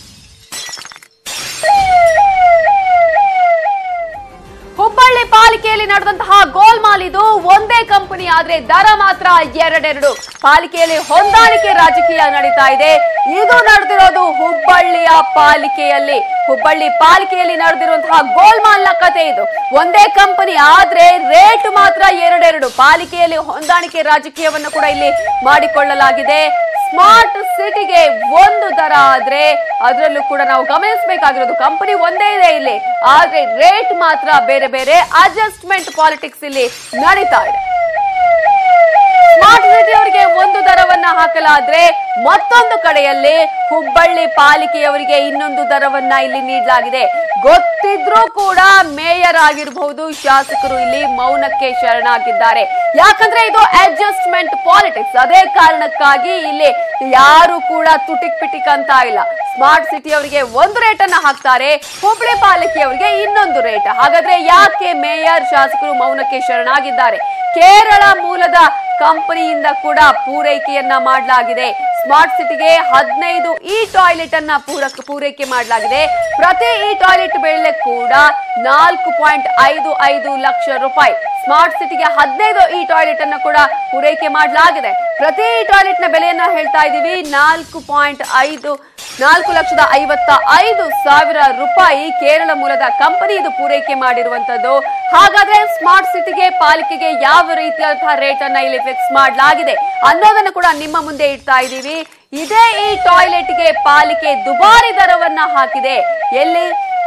ಹುಬ್ಬಳ್ಳಿ ಪಾಲಿಕೆಯಲ್ಲಿ ನಡೆದಂತಹ ಗೋಲ್ಮಾಲ್ ಇದು ಒಂದೇ ಕಂಪನಿ ಆದ್ರೆ ದರ ಮಾತ್ರ ಎರಡೆರಡು ಪಾಲಿಕೆಯಲ್ಲಿ ಹೊಂದಾಣಿಕೆ ರಾಜಕೀಯ ನಡೀತಾ ಇದೆ ಇದು ನಡೆದಿರೋದು ಹುಬ್ಬಳ್ಳಿಯ ಪಾಲಿಕೆಯಲ್ಲಿ ಹುಬ್ಬಳ್ಳಿ ಪಾಲಿಕೆಯಲ್ಲಿ ನಡೆದಿರುವಂತಹ ಗೋಲ್ಮಾಲ್ ನ ಕತೆ ಇದು ಒಂದೇ ಕಂಪನಿ ಆದ್ರೆ ರೇಟ್ ಮಾತ್ರ ಎರಡೆರಡು ಪಾಲಿಕೆಯಲ್ಲಿ ಹೊಂದಾಣಿಕೆ ರಾಜಕೀಯವನ್ನು ಕೂಡ ಇಲ್ಲಿ ಮಾಡಿಕೊಳ್ಳಲಾಗಿದೆ ಸ್ಮಾರ್ಟ್ ಸಿಟಿಗೆ ಒಂದು ದರ ಆದ್ರೆ ಅದರಲ್ಲೂ ಕೂಡ ನಾವು ಗಮನಿಸಬೇಕಾಗಿರೋದು ಕಂಪನಿ ಒಂದೇ ಇದೆ ಇಲ್ಲಿ ಆದ್ರೆ ರೇಟ್ ಮಾತ್ರ ಬೇರೆ ಬೇರೆ ಅಡ್ಜಸ್ಟ್ಮೆಂಟ್ ಪಾಲಿಟಿಕ್ಸ್ ಇಲ್ಲಿ ನಡೀತಾ ಇದೆ ಸ್ಮಾರ್ಟ್ ಸಿಟಿ ಅವರಿಗೆ ಒಂದು ದರವನ್ನ ಹಾಕಲಾದ್ರೆ ಮತ್ತೊಂದು ಕಡೆಯಲ್ಲಿ ಹುಬ್ಬಳ್ಳಿ ಪಾಲಿಕೆಯವರಿಗೆ ಇನ್ನೊಂದು ದರವನ್ನ ಇಲ್ಲಿ ನೀಡಲಾಗಿದೆ ಗೊತ್ತಿದ್ರೂ ಕೂಡ ಮೇಯರ್ ಆಗಿರಬಹುದು ಶಾಸಕರು ಇಲ್ಲಿ ಮೌನಕ್ಕೆ ಶರಣಾಗಿದ್ದಾರೆ ಯಾಕಂದ್ರೆ ಇದು ಅಡ್ಜಸ್ಟ್ಮೆಂಟ್ ಪಾಲಿಟಿಕ್ಸ್ ಅದೇ ಕಾರಣಕ್ಕಾಗಿ ಇಲ್ಲಿ ಯಾರು ಕೂಡ ತುಟಿಕ್ ಪಿಟಿಕ್ ಅಂತ ಇಲ್ಲ ಸ್ಮಾರ್ಟ್ ಸಿಟಿ ಅವರಿಗೆ ಒಂದು ರೇಟ್ ಅನ್ನ ಹಾಕ್ತಾರೆ ಹುಬ್ಳಿ ಪಾಲಿಕೆಯವರಿಗೆ ಇನ್ನೊಂದು ರೇಟ್ ಹಾಗಾದ್ರೆ ಯಾಕೆ ಮೇಯರ್ ಶಾಸಕರು ಮೌನಕ್ಕೆ ಶರಣಾಗಿದ್ದಾರೆ ಕೇರಳ ಮೂಲದ ಕಂಪನಿಯಿಂದ ಕೂಡ ಪೂರೈಕೆಯನ್ನ ಮಾಡಲಾಗಿದೆ ಸ್ಮಾರ್ಟ್ ಸಿಟಿಗೆ ಹದಿನೈದು ಈ ಟಾಯ್ಲೆಟ್ ಅನ್ನ ಪೂರಕ ಪೂರೈಕೆ ಮಾಡಲಾಗಿದೆ ಪ್ರತಿ ಈ ಟಾಯ್ಲೆಟ್ ಬೆಲೆ ಕೂಡ ನಾಲ್ಕು ಪಾಯಿಂಟ್ ಐದು ಐದು ಲಕ್ಷ ರೂಪಾಯಿ ಸ್ಮಾರ್ಟ್ ಸಿಟಿಗೆ ಹದಿನೈದು ಈ ಟಾಯ್ಲೆಟ್ ಅನ್ನ ಕೂಡ ಪೂರೈಕೆ ಮಾಡಲಾಗಿದೆ ಪ್ರತಿ ಈ ಟಾಯ್ಲೆಟ್ ನ ಬೆಲೆಯನ್ನ ಹೇಳ್ತಾ ಇದ್ದೀವಿ ನಾಲ್ಕು ಪಾಯಿಂಟ್ ಐದು ನಾಲ್ಕು ಲಕ್ಷದ ಐವತ್ತ ಐದು ಸಾವಿರ ರೂಪಾಯಿ ಕೇರಳ ಮೂಲದ ಕಂಪನಿ ಇದು ಪೂರೈಕೆ ಮಾಡಿರುವಂತದ್ದು ಹಾಗಾದ್ರೆ ಸ್ಮಾರ್ಟ್ ಸಿಟಿಗೆ ಪಾಲಿಕೆಗೆ ಯಾವ ರೀತಿಯಾದಂತಹ ರೇಟ್ ಅನ್ನ ಇಲ್ಲಿ ಫಿಕ್ಸ್ ಮಾಡಲಾಗಿದೆ ಅನ್ನೋದನ್ನು ಕೂಡ ನಿಮ್ಮ ಮುಂದೆ ಇಡ್ತಾ ಇದ್ದೀವಿ ಇದೇ ಈ ಟಾಯ್ಲೆಟ್ಗೆ ಪಾಲಿಕೆ ದುಬಾರಿ ದರವನ್ನ ಹಾಕಿದೆ ಎಲ್ಲಿ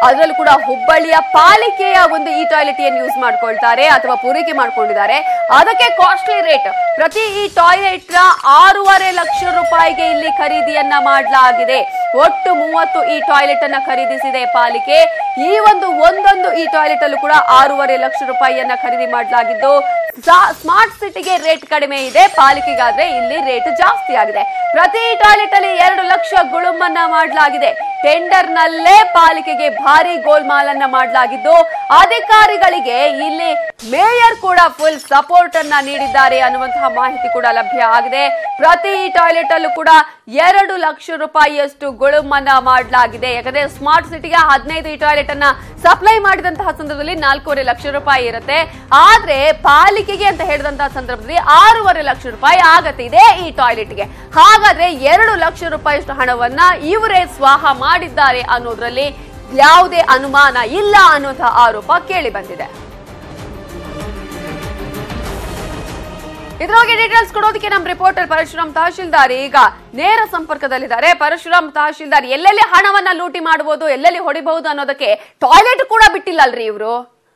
ಅದರಲ್ಲೂ ಕೂಡ ಹುಬ್ಬಳ್ಳಿಯ ಪಾಲಿಕೆಯ ಒಂದು ಈ ಟಾಯ್ಲೆಟ್ ಏನ್ ಯೂಸ್ ಮಾಡ್ಕೊಳ್ತಾರೆ ಅಥವಾ ಪೂರೈಕೆ ಮಾಡ್ಕೊಂಡಿದ್ದಾರೆ ಅದಕ್ಕೆ ಕಾಸ್ಟ್ಲಿ ರೇಟ್ ಪ್ರತಿ ಈ ಟಾಯ್ಲೆಟ್ ನ ಆರೂವರೆ ಲಕ್ಷ ರೂಪಾಯಿಗೆ ಇಲ್ಲಿ ಖರೀದಿಯನ್ನ ಮಾಡಲಾಗಿದೆ ಒಟ್ಟು ಮೂವತ್ತು ಈ ಟಾಯ್ಲೆಟ್ ಅನ್ನ ಖರೀದಿಸಿದೆ ಪಾಲಿಕೆ ಈ ಒಂದು ಒಂದೊಂದು ಈ ಟಾಯ್ಲೆಟ್ ಅಲ್ಲೂ ಕೂಡ ಆರೂವರೆ ಲಕ್ಷ ರೂಪಾಯಿಯನ್ನ ಖರೀದಿ ಮಾಡಲಾಗಿದ್ದು ಸ್ಮಾರ್ಟ್ ಸಿಟಿಗೆ ರೇಟ್ ಕಡಿಮೆ ಇದೆ ಪಾಲಿಕೆಗಾದ್ರೆ ಇಲ್ಲಿ ರೇಟ್ ಜಾಸ್ತಿ ಆಗಿದೆ ಪ್ರತಿ ಟಾಯ್ಲೆಟ್ ಅಲ್ಲಿ ಎರಡು ಲಕ್ಷ ಗುಳುಮನ್ನ ಮಾಡಲಾಗಿದೆ ಟೆಂಡರ್ ನಲ್ಲೇ ಪಾಲಿಕೆಗೆ ಭಾರಿ ಗೋಲ್ಮಾಲ್ ಅನ್ನ ಮಾಡಲಾಗಿದ್ದು ಅಧಿಕಾರಿಗಳಿಗೆ ಇಲ್ಲಿ ಮೇಯರ್ ಕೂಡ ಫುಲ್ ಸಪೋರ್ಟ್ ಅನ್ನ ನೀಡಿದ್ದಾರೆ ಅನ್ನುವಂತಹ ಮಾಹಿತಿ ಕೂಡ ಲಭ್ಯ ಆಗಿದೆ ಪ್ರತಿ ಟಾಯ್ಲೆಟ್ ಅಲ್ಲೂ ಕೂಡ ಎರಡು ಲಕ್ಷ ರೂಪಾಯಿಯಷ್ಟು ಗುಳುಮನ್ನ ಮಾಡಲಾಗಿದೆ ಯಾಕಂದ್ರೆ ಸ್ಮಾರ್ಟ್ ಸಿಟಿಗೆ ಹದಿನೈದು ಈ ಟಾಯ್ಲೆಟ್ ಅನ್ನ ಸಪ್ಲೈ ಮಾಡಿದಂತಹ ಸಂದರ್ಭದಲ್ಲಿ ನಾಲ್ಕೂವರೆ ಲಕ್ಷ ರೂಪಾಯಿ ಇರುತ್ತೆ ಆದ್ರೆ ಪಾಲಿಕೆಗೆ ಅಂತ ಹೇಳಿದಂತಹ ಸಂದರ್ಭದಲ್ಲಿ ಆರೂವರೆ ಲಕ್ಷ ರೂಪಾಯಿ ಆಗತ್ತೆ ಇದೇ ಈ ಟಾಯ್ಲೆಟ್ಗೆ ಹಾಗಾದ್ರೆ ಎರಡು ಲಕ್ಷ ರೂಪಾಯಿಯಷ್ಟು ಹಣವನ್ನ ಇವರೇ ಸ್ವಾಹ ಮಾಡಿದ್ದಾರೆ ಅನ್ನೋದ್ರಲ್ಲಿ ಯಾವುದೇ ಅನುಮಾನ ಇಲ್ಲ ಅನ್ನುವಂತಹ ಆರೋಪ ಕೇಳಿ ಬಂದಿದೆ ಇದ್ರ ಬಗ್ಗೆ ಡೀಟೇಲ್ಸ್ ಕೊಡೋದಕ್ಕೆ ನಮ್ಮ ರಿಪೋರ್ಟರ್ ಪರಶುರಾಮ್ ತಹಶೀಲ್ದಾರ್ ಈಗ ನೇರ ಸಂಪರ್ಕದಲ್ಲಿದ್ದಾರೆ ಪರಶುರಾಮ್ ತಹಶೀಲ್ದಾರ್ ಎಲ್ಲೆಲ್ಲಿ ಹಣವನ್ನ ಲೂಟಿ ಮಾಡಬಹುದು ಎಲ್ಲೆಲ್ಲಿ ಹೊಡಿಬಹುದು ಅನ್ನೋದಕ್ಕೆ ಟಾಯ್ಲೆಟ್ ಕೂಡ ಬಿಟ್ಟಿಲ್ಲ ಅಲ್ರಿ ಇವರು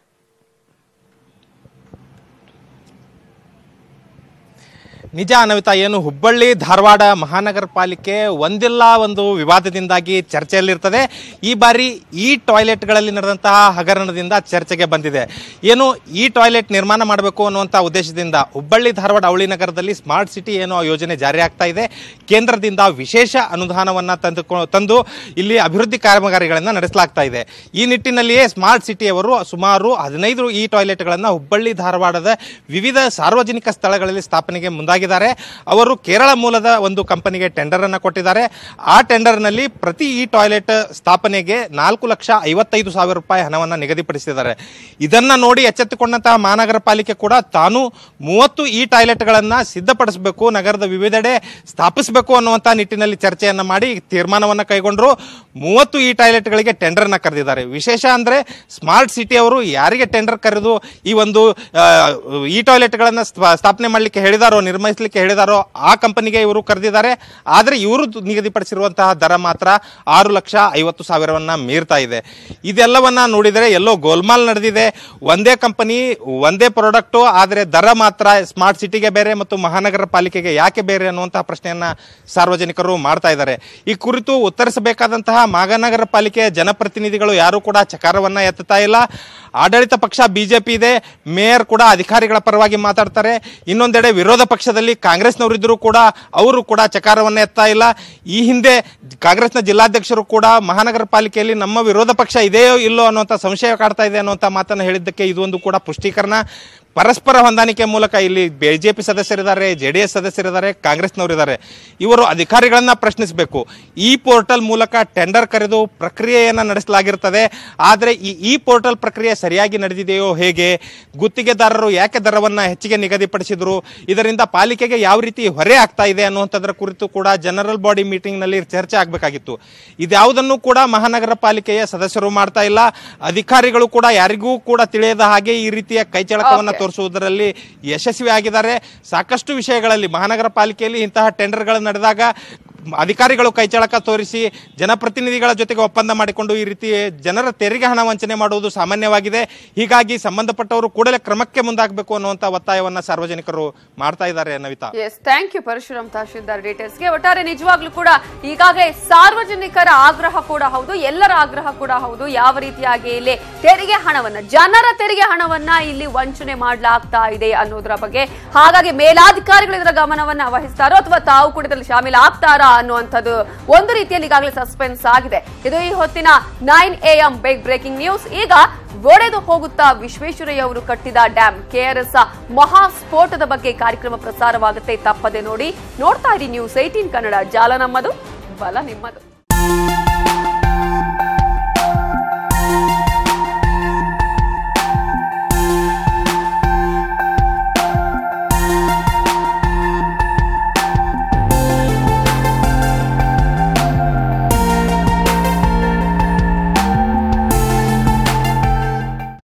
ನಿಜ ಅನ್ವಿತಾ ಏನು ಹುಬ್ಬಳ್ಳಿ ಧಾರವಾಡ ಮಹಾನಗರ ಪಾಲಿಕೆ ಒಂದಿಲ್ಲ ಒಂದು ವಿವಾದದಿಂದಾಗಿ ಚರ್ಚೆಯಲ್ಲಿರ್ತದೆ ಈ ಬಾರಿ ಈ ಟಾಯ್ಲೆಟ್ಗಳಲ್ಲಿ ನಡೆದಂತಹ ಹಗರಣದಿಂದ ಚರ್ಚೆಗೆ ಬಂದಿದೆ ಏನು ಈ ಟಾಯ್ಲೆಟ್ ನಿರ್ಮಾಣ ಮಾಡಬೇಕು ಅನ್ನುವಂಥ ಉದ್ದೇಶದಿಂದ ಹುಬ್ಬಳ್ಳಿ ಧಾರವಾಡ ಅವಳಿ ನಗರದಲ್ಲಿ ಸ್ಮಾರ್ಟ್ ಸಿಟಿ ಏನೋ ಯೋಜನೆ ಜಾರಿ ಆಗ್ತಾ ಇದೆ ಕೇಂದ್ರದಿಂದ ವಿಶೇಷ ಅನುದಾನವನ್ನು ತಂದು ತಂದು ಇಲ್ಲಿ ಅಭಿವೃದ್ಧಿ ಕಾಮಗಾರಿಗಳನ್ನು ನಡೆಸಲಾಗ್ತಾ ಇದೆ ಈ ನಿಟ್ಟಿನಲ್ಲಿಯೇ ಸ್ಮಾರ್ಟ್ ಸಿಟಿಯವರು ಸುಮಾರು ಹದಿನೈದು ಈ ಟಾಯ್ಲೆಟ್ಗಳನ್ನು ಹುಬ್ಬಳ್ಳಿ ಧಾರವಾಡದ ವಿವಿಧ ಸಾರ್ವಜನಿಕ ಸ್ಥಳಗಳಲ್ಲಿ ಸ್ಥಾಪನೆಗೆ ಮುಂದಾಗಿದ್ದಾರೆ ಅವರು ಕೇರಳ ಮೂಲದ ಒಂದು ಕಂಪನಿಗೆ ಟೆಂಡರ್ ಅನ್ನು ಕೊಟ್ಟಿದ್ದಾರೆ ಆ ಟೆಂಡರ್ನಲ್ಲಿ ಪ್ರತಿ ಈ ಟಾಯ್ಲೆಟ್ ಸ್ಥಾಪನೆಗೆ ನಾಲ್ಕು ಲಕ್ಷ ಐವತ್ತೈದು ಸಾವಿರ ರೂಪಾಯಿ ಹಣವನ್ನು ನಿಗದಿಪಡಿಸಿದ್ದಾರೆ ಇದನ್ನ ನೋಡಿ ಎಚ್ಚೆತ್ತುಕೊಂಡಂತಹ ಮಹಾನಗರ ಪಾಲಿಕೆ ಕೂಡ ತಾನು ಮೂವತ್ತು ಈ ಟಾಯ್ಲೆಟ್ಗಳನ್ನು ಸಿದ್ಧಪಡಿಸಬೇಕು ನಗರದ ವಿವಿಧೆಡೆ ಸ್ಥಾಪಿಸಬೇಕು ಅನ್ನುವಂಥ ನಿಟ್ಟಿನಲ್ಲಿ ಚರ್ಚೆಯನ್ನ ಮಾಡಿ ತೀರ್ಮಾನವನ್ನ ಕೈಗೊಂಡ್ರು ಮೂವತ್ತು ಈ ಟಾಯ್ಲೆಟ್ಗಳಿಗೆ ಟೆಂಡರ್ನ ಕರೆದಿದ್ದಾರೆ ವಿಶೇಷ ಅಂದ್ರೆ ಸ್ಮಾರ್ಟ್ ಸಿಟಿ ಅವರು ಯಾರಿಗೆ ಟೆಂಡರ್ ಕರೆದು ಈ ಒಂದು ಆ, ಈ ಟಾಯ್ಲೆಟ್ಗಳನ್ನು ಸ್ಥಾಪನೆ ಮಾಡಲಿಕ್ಕೆ ಹೇಳಿದಾರೋ ನಿರ್ಮಿಸಲಿಕ್ಕೆ ಹೇಳಿದಾರೋ ಆ ಕಂಪನಿಗೆ ಇವರು ಕರೆದಿದ್ದಾರೆ ಆದರೆ ಇವರು ನಿಗದಿಪಡಿಸಿರುವಂತಹ ದರ ಮಾತ್ರ ಆರು ಲಕ್ಷ ಐವತ್ತು ಸಾವಿರವನ್ನ ಮೀರ್ತಾ ಇದೆ ಇದೆಲ್ಲವನ್ನ ನೋಡಿದರೆ ಎಲ್ಲೋ ಗೋಲ್ಮಾಲ್ ನಡೆದಿದೆ ಒಂದೇ ಕಂಪನಿ ಒಂದೇ ಪ್ರಾಡಕ್ಟು ಆದರೆ ದರ ಮಾತ್ರ ಸ್ಮಾರ್ಟ್ ಸಿಟಿಗೆ ಬೇರೆ ಮತ್ತು ಮಹಾನಗರ ಪಾಲಿಕೆಗೆ ಯಾಕೆ ಬೇರೆ ಅನ್ನುವಂತಹ ಪ್ರಶ್ನೆಯನ್ನ ಸಾರ್ವಜನಿಕರು ಮಾಡ್ತಾ ಇದ್ದಾರೆ ಈ ಕುರಿತು ಉತ್ತರಿಸಬೇಕಾದಂತಹ ಮಹಾನಗರ ಪಾಲಿಕೆಯ ಜನಪ್ರತಿನಿಧಿಗಳು ಯಾರು ಕೂಡ ಚಕಾರವನ್ನ ಎತ್ತುತ್ತಾ ಇಲ್ಲ ಆಡಳಿತ ಪಕ್ಷ ಬಿಜೆಪಿ ಇದೆ ಮೇಯರ್ ಕೂಡ ಅಧಿಕಾರಿಗಳ ಪರವಾಗಿ ಮಾತಾಡ್ತಾರೆ ಇನ್ನೊಂದೆಡೆ ವಿರೋಧ ಪಕ್ಷದಲ್ಲಿ ಕಾಂಗ್ರೆಸ್ನವರಿದ್ದರೂ ಕೂಡ ಅವರು ಕೂಡ ಚಕಾರವನ್ನ ಎತ್ತಾ ಇಲ್ಲ ಈ ಹಿಂದೆ ಕಾಂಗ್ರೆಸ್ನ ಜಿಲ್ಲಾಧ್ಯಕ್ಷರು ಕೂಡ ಮಹಾನಗರ ಪಾಲಿಕೆಯಲ್ಲಿ ನಮ್ಮ ವಿರೋಧ ಪಕ್ಷ ಇದೆಯೋ ಇಲ್ಲೋ ಅನ್ನುವಂಥ ಸಂಶಯ ಕಾಡ್ತಾ ಇದೆ ಅನ್ನುವಂಥ ಮಾತನ್ನು ಹೇಳಿದ್ದಕ್ಕೆ ಇದೊಂದು ಕೂಡ ಪುಷ್ಟೀಕರಣ ಪರಸ್ಪರ ಹೊಂದಾಣಿಕೆ ಮೂಲಕ ಇಲ್ಲಿ ಬಿಜೆಪಿ ಸದಸ್ಯರಿದ್ದಾರೆ ಜೆ ಡಿ ಎಸ್ ಸದಸ್ಯರಿದ್ದಾರೆ ಕಾಂಗ್ರೆಸ್ನವರಿದ್ದಾರೆ ಇವರು ಅಧಿಕಾರಿಗಳನ್ನ ಪ್ರಶ್ನಿಸಬೇಕು ಈ ಪೋರ್ಟಲ್ ಮೂಲಕ ಟೆಂಡರ್ ಕರೆದು ಪ್ರಕ್ರಿಯೆಯನ್ನು ನಡೆಸಲಾಗಿರ್ತದೆ ಆದರೆ ಈ ಈ ಪೋರ್ಟಲ್ ಪ್ರಕ್ರಿಯೆ ಸರಿಯಾಗಿ ನಡೆದಿದೆಯೋ ಹೇಗೆ ಗುತ್ತಿಗೆದಾರರು ಯಾಕೆ ದರವನ್ನು ಹೆಚ್ಚಿಗೆ ನಿಗದಿಪಡಿಸಿದ್ರು ಇದರಿಂದ ಪಾಲಿಕೆಗೆ ಯಾವ ರೀತಿ ಹೊರೆ ಆಗ್ತಾ ಇದೆ ಅನ್ನುವಂಥದ್ರ ಕುರಿತು ಕೂಡ ಜನರಲ್ ಬಾಡಿ ಮೀಟಿಂಗ್ನಲ್ಲಿ ಚರ್ಚೆ ಆಗಬೇಕಾಗಿತ್ತು ಇದ್ಯಾವುದನ್ನು ಕೂಡ ಮಹಾನಗರ ಪಾಲಿಕೆಯ ಸದಸ್ಯರು ಮಾಡ್ತಾ ಇಲ್ಲ ಅಧಿಕಾರಿಗಳು ಕೂಡ ಯಾರಿಗೂ ಕೂಡ ತಿಳಿಯದ ಹಾಗೆ ಈ ರೀತಿಯ ಕೈಚಳಕವನ್ನು Okay. ತೋರಿಸುವುದರಲ್ಲಿ ಯಶಸ್ವಿ ಆಗಿದ್ದಾರೆ ಸಾಕಷ್ಟು ವಿಷಯಗಳಲ್ಲಿ ಮಹಾನಗರ ಪಾಲಿಕೆಯಲ್ಲಿ ಇಂತಹ ಟೆಂಡರ್ಗಳು ನಡೆದಾಗ ಅಧಿಕಾರಿಗಳು ಕೈಚಳಕ ತೋರಿಸಿ ಜನಪ್ರತಿನಿಧಿಗಳ ಜೊತೆಗೆ ಒಪ್ಪಂದ ಮಾಡಿಕೊಂಡು ಈ ರೀತಿ ಜನರ ತೆರಿಗೆ ಹಣ ವಂಚನೆ ಮಾಡುವುದು ಸಾಮಾನ್ಯವಾಗಿದೆ ಹೀಗಾಗಿ ಸಂಬಂಧಪಟ್ಟವರು ಕೂಡಲೇ ಕ್ರಮಕ್ಕೆ ಮುಂದಾಗಬೇಕು ಅನ್ನುವಂಥ ಒತ್ತಾಯವನ್ನ ಸಾರ್ವಜನಿಕರು ಮಾಡ್ತಾ ಇದ್ದಾರೆ Navita S thank you Parashuram tahsildar ಡೀಟೇಲ್ಸ್ಗೆ ಒಟ್ಟಾರೆ ನಿಜವಾಗ್ಲೂ ಕೂಡ ಈಗಾಗಲೇ ಸಾರ್ವಜನಿಕರ ಆಗ್ರಹ ಕೂಡ ಹೌದು ಎಲ್ಲರ ಆಗ್ರಹ ಕೂಡ ಹೌದು ಯಾವ ರೀತಿಯಾಗಿ ಇಲ್ಲಿ ತೆರಿಗೆ ಹಣವನ್ನ ಜನರ ತೆರಿಗೆ ಹಣವನ್ನ ಇಲ್ಲಿ ವಂಚನೆ ಮಾಡಲಾಗ್ತಾ ಇದೆ ಅನ್ನೋದ್ರ ಬಗ್ಗೆ ಹಾಗಾಗಿ ಮೇಲಾಧಿಕಾರಿಗಳು ಇದರ ಗಮನವನ್ನ ವಹಿಸ್ತಾರೋ ಅಥವಾ ತಾವು ಕೂಡ ಇದರಲ್ಲಿ ಶಾಮೀಲ್ ಆಗ್ತಾರಾ ಅನ್ನುವಂಥದ್ದು ಒಂದು ರೀತಿಯಲ್ಲಿ ಈಗಾಗಲೇ ಸಸ್ಪೆನ್ಸ್ ಆಗಿದೆ ಇದು ಈ ಹೊತ್ತಿನ nine A M big breaking news ಈಗ ಒಡೆದು ಹೋಗುತ್ತಾ ವಿಶ್ವೇಶ್ವರಯ್ಯ ಅವರು ಕಟ್ಟಿದ ಡ್ಯಾಂ ಕೆಆರ್ಎಸ್ ಮಹಾ ಸ್ಫೋಟದ ಬಗ್ಗೆ ಕಾರ್ಯಕ್ರಮ ಪ್ರಸಾರವಾಗುತ್ತೆ ತಪ್ಪದೆ ನೋಡಿ ನೋಡ್ತಾ ಇರಿ ನ್ಯೂಸ್ ಏಟೀನ್ ಕನ್ನಡ ಜಾಲ ನಮ್ಮದು ಬಲ ನಿಮ್ಮದು